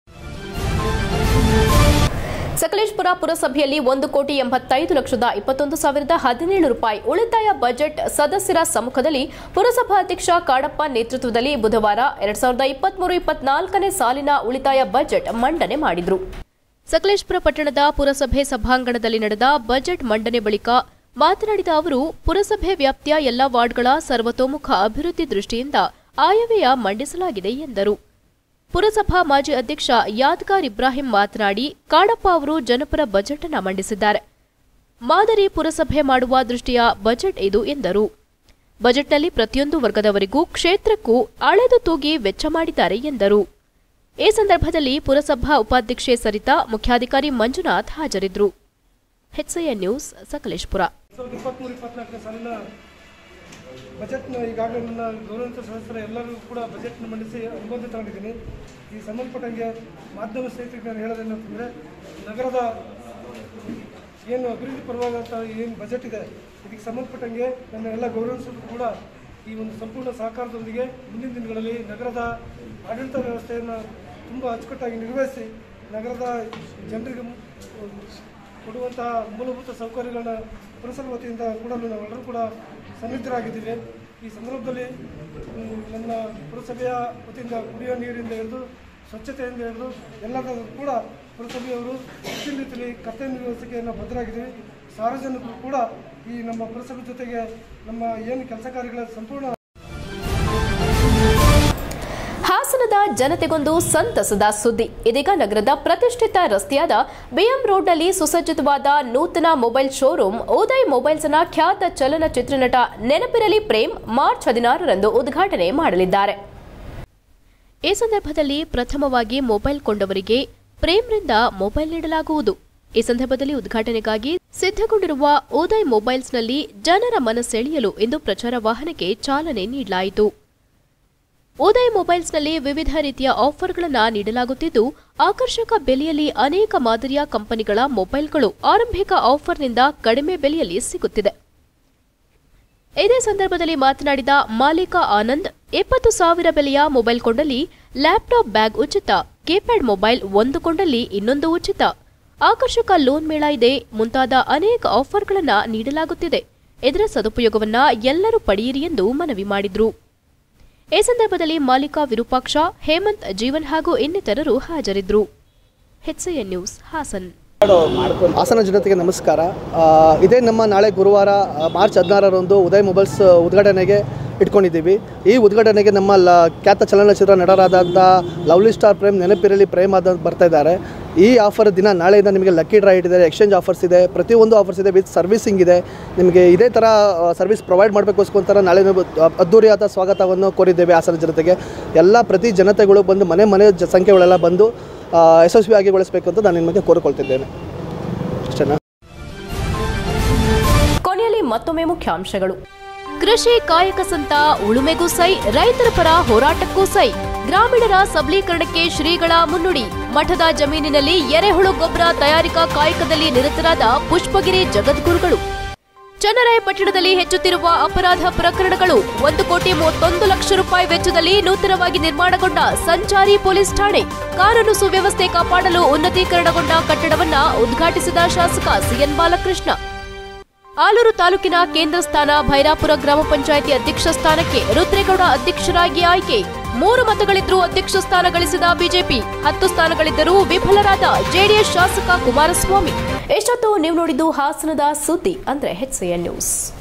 ಸಕಲೇಶ್ಪುರ ಪುರಸಭೆಯಲ್ಲಿ ಒಂದು ಕೋಟಿ ಎಂಬತ್ತೈದು ಲಕ್ಷದ ಇಪ್ಪತ್ತೊಂದು ಸಾವಿರದ ಹದಿನೇಳು ರೂಪಾಯಿ ಉಳಿತಾಯ ಬಜೆಟ್ ಸದಸ್ಯರ ಸಮ್ಮುಖದಲ್ಲಿ ಪುರಸಭಾಧ್ಯಕ್ಷ ಕಾಡಪ್ಪ ನೇತೃತ್ವದಲ್ಲಿ ಬುಧವಾರ ಎರಡ್ ಸಾವಿರದ ಇಪ್ಪತ್ಮೂರು ಇಪ್ಪತ್ನಾಲ್ಕನೇ ಸಾಲಿನ ಉಳಿತಾಯ ಬಜೆಟ್ ಮಂಡನೆ ಮಾಡಿದ್ರು ಸಕಲೇಶ್ಪುರ ಪಟ್ಟಣದ ಪುರಸಭೆ ಸಭಾಂಗಣದಲ್ಲಿ ನಡೆದ ಬಜೆಟ್ ಮಂಡನೆ ಬಳಿಕ ಮಾತನಾಡಿದ ಅವರು ಪುರಸಭೆ ವ್ಯಾಪ್ತಿಯ ಎಲ್ಲಾ ವಾರ್ಡ್ಗಳ ಸರ್ವತೋಮುಖ ಅಭಿವೃದ್ಧಿ ದೃಷ್ಟಿಯಿಂದ ಆಯವ್ಯಯ ಮಂಡಿಸಲಾಗಿದೆ ಎಂದರು ಪುರಸಭಾ ಮಾಜಿ ಅಧ್ಯಕ್ಷ ಯಾದ್ಗಾರ್ ಇಬ್ರಾಹಿಂ ಮಾತನಾಡಿ ಕಾಡಪ್ಪ ಅವರು ಜನಪರ ಬಜೆಟ್ ಅನ್ನ ಮಂಡಿಸಿದ್ದಾರೆ ಮಾದರಿ ಪುರಸಭೆ ಮಾಡುವ ದೃಷ್ಟಿಯ ಬಜೆಟ್ ಇದು ಎಂದರು ಬಜೆಟ್ನಲ್ಲಿ ಪ್ರತಿಯೊಂದು ವರ್ಗದವರಿಗೂ ಕ್ಷೇತ್ರಕ್ಕೂ ಅಳೆದು ತೂಗಿ ವೆಚ್ಚ ಮಾಡಿದ್ದಾರೆ ಎಂದರು ಈ ಸಂದರ್ಭದಲ್ಲಿ ಪುರಸಭಾ ಉಪಾಧ್ಯಕ್ಷೆ ಸರಿತಾ ಮುಖ್ಯಾಧಿಕಾರಿ ಮಂಜುನಾಥ್ ಹಾಜರಿದ್ದರು ಹೆಚ್ಐಎನ್ ನ್ಯೂಸ್ ಸಕಲೇಶ್ಪುರ ಸಾವಿರದ ಇಪ್ಪತ್ತ್ಮೂರು ಇಪ್ಪತ್ನಾಲ್ಕನೇ ಸಾಲಿನ ಬಜೆಟ್ನ ಈಗಾಗಲೇ ನನ್ನ ಗೌರವಾನ್ವಿತ ಸದಸ್ಯರ ಎಲ್ಲರೂ ಕೂಡ ಬಜೆಟ್ನ ಮಂಡಿಸಿ ಅನುಮೋದನೆ ತಗೊಂಡಿದ್ದೀನಿ ಈ ಸಂಬಂಧಪಟ್ಟಂಗೆ ಮಾಧ್ಯಮ ಸ್ನೇಹಿತರಿಗೆ ನಾನು ಹೇಳೋದೇನಂತಂದರೆ ನಗರದ ಏನು ಅಭಿವೃದ್ಧಿ ಪರವಾದಂಥ ಏನು ಬಜೆಟ್ ಇದೆ ಇದಕ್ಕೆ ಸಂಬಂಧಪಟ್ಟಂಗೆ ನನ್ನ ಎಲ್ಲ ಗೌರವಿಸಲು ಕೂಡ ಈ ಒಂದು ಸಂಪೂರ್ಣ ಸಹಕಾರದೊಂದಿಗೆ ಮುಂದಿನ ದಿನಗಳಲ್ಲಿ ನಗರದ ಆಡಳಿತ ವ್ಯವಸ್ಥೆಯನ್ನು ತುಂಬ ಅಚ್ಚುಕಟ್ಟಾಗಿ ನಿರ್ವಹಿಸಿ ನಗರದ ಜನರಿಗೆ ಕೊಡುವಂತಹ ಮೂಲಭೂತ ಸೌಕರ್ಯಗಳನ್ನ ಪುರಸಭೆ ವತಿಯಿಂದ ಕೂಡ ನಾವೆಲ್ಲರೂ ಕೂಡ ಸನ್ನಿಹಿತರಾಗಿದ್ದೀವಿ ಈ ಸಂದರ್ಭದಲ್ಲಿ ಮ್, ನನ್ನ ಪುರಸಭೆಯ ವತಿಯಿಂದ ಕುಡಿಯುವ ನೀರಿಂದ ಹಿಡಿದು ಸ್ವಚ್ಛತೆಯಿಂದ ಹಿಡಿದು ಎಲ್ಲದೂ ಕೂಡ ಪುರಸಭೆಯವರು ಹೆಚ್ಚಿನ ರೀತಿಯಲ್ಲಿ ಕರ್ತವ್ಯ ನಿರ್ವಹಿಸಿಕೆಯನ್ನು ಬದ್ಧರಾಗಿದ್ದೀವಿ ಸಾರ್ವಜನಿಕರು ಕೂಡ ಈ ನಮ್ಮ ಪುರಸಭೆ ಜೊತೆಗೆ ನಮ್ಮ ಏನು ಕೆಲಸ ಕಾರ್ಯಗಳ ಸಂಪೂರ್ಣ ಹಾಸನದ ಜನತೆಗೊಂದು ಸಂತಸದ ಸುದ್ದಿ ಇದೀಗ ನಗರದ ಪ್ರತಿಷ್ಠಿತ ರಸ್ತೆಯಾದ ಬಿಎಂ ರೋಡ್ನಲ್ಲಿ ಸುಸಜ್ಜಿತವಾದ ನೂತನ ಮೊಬೈಲ್ ಶೋರೂಮ್ ಉದಯ್ ಮೊಬೈಲ್ಸ್ನ ಖ್ಯಾತ ಚಲನಚಿತ್ರ ನಟ ನೆನಪಿರಲಿ ಪ್ರೇಮ್ ಮಾರ್ಚ್ ಹದಿನಾರರಂದು ಉದ್ಘಾಟನೆ ಮಾಡಲಿದ್ದಾರೆ ಈ ಸಂದರ್ಭದಲ್ಲಿ ಪ್ರಥಮವಾಗಿ ಮೊಬೈಲ್ ಕೊಂಡವರಿಗೆ ಪ್ರೇಮ್ರಿಂದ ಮೊಬೈಲ್ ನೀಡಲಾಗುವುದು ಈ ಸಂದರ್ಭದಲ್ಲಿ ಉದ್ಘಾಟನೆಗಾಗಿ ಸಿದ್ಧಗೊಂಡಿರುವ ಉದಯ್ ಮೊಬೈಲ್ಸ್ನಲ್ಲಿ ಜನರ ಮನಸೆಳೆಯಲು ಇಂದು ಪ್ರಚಾರ ವಾಹನಕ್ಕೆ ಚಾಲನೆ ನೀಡಲಾಯಿತು ಉದಯ್ ಮೊಬೈಲ್ಸ್ನಲ್ಲಿ ವಿವಿಧ ರೀತಿಯ ಆಫರ್ಗಳನ್ನು ನೀಡಲಾಗುತ್ತಿದ್ದು ಆಕರ್ಷಕ ಬೆಲೆಯಲ್ಲಿ ಅನೇಕ ಮಾದರಿಯ ಕಂಪನಿಗಳ ಮೊಬೈಲ್ಗಳು ಆರಂಭಿಕ ಆಫರ್ನಿಂದ ಕಡಿಮೆ ಬೆಲೆಯಲ್ಲಿ ಸಿಗುತ್ತಿದೆ ಇದೇ ಸಂದರ್ಭದಲ್ಲಿ ಮಾತನಾಡಿದ ಮಾಲೀಕ ಆನಂದ್ ಇಪ್ಪತ್ತು ಸಾವಿರ ಬೆಲೆಯ ಮೊಬೈಲ್ ಕೊಂಡಲ್ಲಿ ಲ್ಯಾಪ್ಟಾಪ್ ಬ್ಯಾಗ್ ಉಚಿತ ಕೀಪ್ಯಾಡ್ ಮೊಬೈಲ್ ಒಂದು ಕೊಂಡಲ್ಲಿ ಇನ್ನೊಂದು ಉಚಿತ ಆಕರ್ಷಕ ಲೋನ್ ಮೇಳ ಇದೆ ಮುಂತಾದ ಅನೇಕ ಆಫರ್ಗಳನ್ನು ನೀಡಲಾಗುತ್ತಿದೆ ಇದರ ಸದುಪಯೋಗವನ್ನ ಎಲ್ಲರೂ ಪಡೆಯಿರಿ ಎಂದು ಮನವಿ ಮಾಡಿದ್ರು ಈ ಸಂದರ್ಭದಲ್ಲಿ ಮಾಲೀಕ ವಿರೂಪಾಕ್ಷ ಹೇಮಂತ್ ಜೀವನ್ ಹಾಗೂ ಇನ್ನಿತರರು ಹಾಜರಿದ್ದರು ಹೆಚ್ಐಎನ್ ನ್ಯೂಸ್ ಹಾಸನ್ ಹಾಸನ ಜನತೆಗೆ ನಮಸ್ಕಾರ ಆ, ಇದೇ ನಮ್ಮ ನಾಳೆ ಗುರುವಾರ ಆ, ಮಾರ್ಚ್ ಹದಿನಾರರಂದು ಉದಯ್ ಮೊಬೈಲ್ಸ್ ಉದ್ಘಾಟನೆಗೆ ಇಟ್ಕೊಂಡಿದ್ದೀವಿ ಈ ಉದ್ಘಾಟನೆಗೆ ನಮ್ಮ ಲ ಖ್ಯಾತ ಚಲನಚಿತ್ರ ನಟರಾದಂಥ ಲವ್ಲಿ ಸ್ಟಾರ್ ಪ್ರೇಮ್ ನೆನಪಿರಲಿ ಪ್ರೇಮ್ ಆದ ಬರ್ತಾ ಇದ್ದಾರೆ ಈ ಆಫರ್ ದಿನ ನಾಳೆಯಿಂದ ನಿಮಗೆ ಲಕ್ಕಿ ಡ್ರಾ ಇಟ್ಟಿದ್ದಾರೆ ಎಕ್ಸ್ಚೇಂಜ್ ಆಫರ್ಸ್ ಇದೆ ಪ್ರತಿಯೊಂದು ಆಫರ್ಸ್ ಇದೆ ವಿತ್ ಸರ್ವಿಸಿಂಗ್ ಇದೆ ನಿಮಗೆ ಇದೇ ಥರ ಸರ್ವಿಸ್ ಪ್ರೊವೈಡ್ ಮಾಡಬೇಕೋಸ್ಕರ ನಾಳೆ ನಾವು ಅದ್ದೂರಿಯಾದ ಸ್ವಾಗತವನ್ನು ಕೋರಿದ್ದೇವೆ ಹಾಸನ ಜನತೆಗೆ ಎಲ್ಲ ಪ್ರತಿ ಜನತೆಗಳು ಬಂದು ಮನೆ ಮನೆ ಜ ಸಂಖ್ಯೆಗಳೆಲ್ಲ ಬಂದು ಆ, ಯಶಸ್ವಿಯಾಗಿ ಗೊಳಿಸಬೇಕು ಅಂತ ನಾನು ನಿಮಗೆ ಕೋರಿಕೊಳ್ತಿದ್ದೇನೆ ಅಷ್ಟೇನಾ ಕೊನೆಯಲ್ಲಿ ಮತ್ತೊಮ್ಮೆ ಮುಖ್ಯಾಂಶಗಳು ಕೃಷಿ ಕಾಯಕ ಸಂತ ಉಳುಮೆಗೂ ಸೈ ರೈತರ ಪರ ಹೋರಾಟಕ್ಕೂ ಸೈ ಗ್ರಾಮೀಣರ ಸಬಲೀಕರಣಕ್ಕೆ ಶ್ರೀಗಳ ಮುನ್ನುಡಿ ಮಠದ ಜಮೀನಿನಲ್ಲಿ ಎರೆಹುಳು ಗೊಬ್ಬರ ತಯಾರಿಕಾ ಕಾಯಕದಲ್ಲಿ ನಿರತರಾದ ಪುಷ್ಪಗಿರಿ ಜಗದ್ಗುರುಗಳು ಚನ್ನರಾಯಪಟ್ಟಣದಲ್ಲಿ ಹೆಚ್ಚುತ್ತಿರುವ ಅಪರಾಧ ಪ್ರಕರಣಗಳು ಒಂದು ಕೋಟಿ ಮೂವತ್ತೊಂದು ಲಕ್ಷ ರೂಪಾಯಿ ವೆಚ್ಚದಲ್ಲಿ ನೂತನವಾಗಿ ನಿರ್ಮಾಣಗೊಂಡ ಸಂಚಾರಿ ಪೊಲೀಸ್ ಠಾಣೆ ಕಾನೂನು ಸುವ್ಯವಸ್ಥೆ ಕಾಪಾಡಲು ಉನ್ನತೀಕರಣಗೊಂಡ ಕಟ್ಟಡವನ್ನ ಉದ್ಘಾಟಿಸಿದ ಶಾಸಕ ಸಿಎನ್ ಬಾಲಕೃಷ್ಣ ಆಲೂರು ತಾಲೂಕಿನ ಕೇಂದ್ರ ಸ್ಥಾನ ಭೈರಾಪುರ ಗ್ರಾಮ ಪಂಚಾಯಿತಿ ಅಧ್ಯಕ್ಷ ಸ್ಥಾನಕ್ಕೆ ರುದ್ರೇಗೌಡ ಅಧ್ಯಕ್ಷರಾಗಿ ಆಯ್ಕೆ ಮೂರು ಮತಗಳಿದ್ರೂ ಅಧ್ಯಕ್ಷ ಸ್ಥಾನ ಗಳಿಸಿದ ಬಿಜೆಪಿ ಹತ್ತು ಸ್ಥಾನಗಳಿದ್ದರೂ ವಿಫಲರಾದ ಜೆಡಿಎಸ್ ಶಾಸಕ ಕುಮಾರಸ್ವಾಮಿ ಎಷ್ಟೊತ್ತು ನೀವು ನೋಡಿದ್ದು ಹಾಸನದ ಸುದ್ದಿ ಅಂದ್ರೆ ಎನ್ ನ್ಯೂಸ್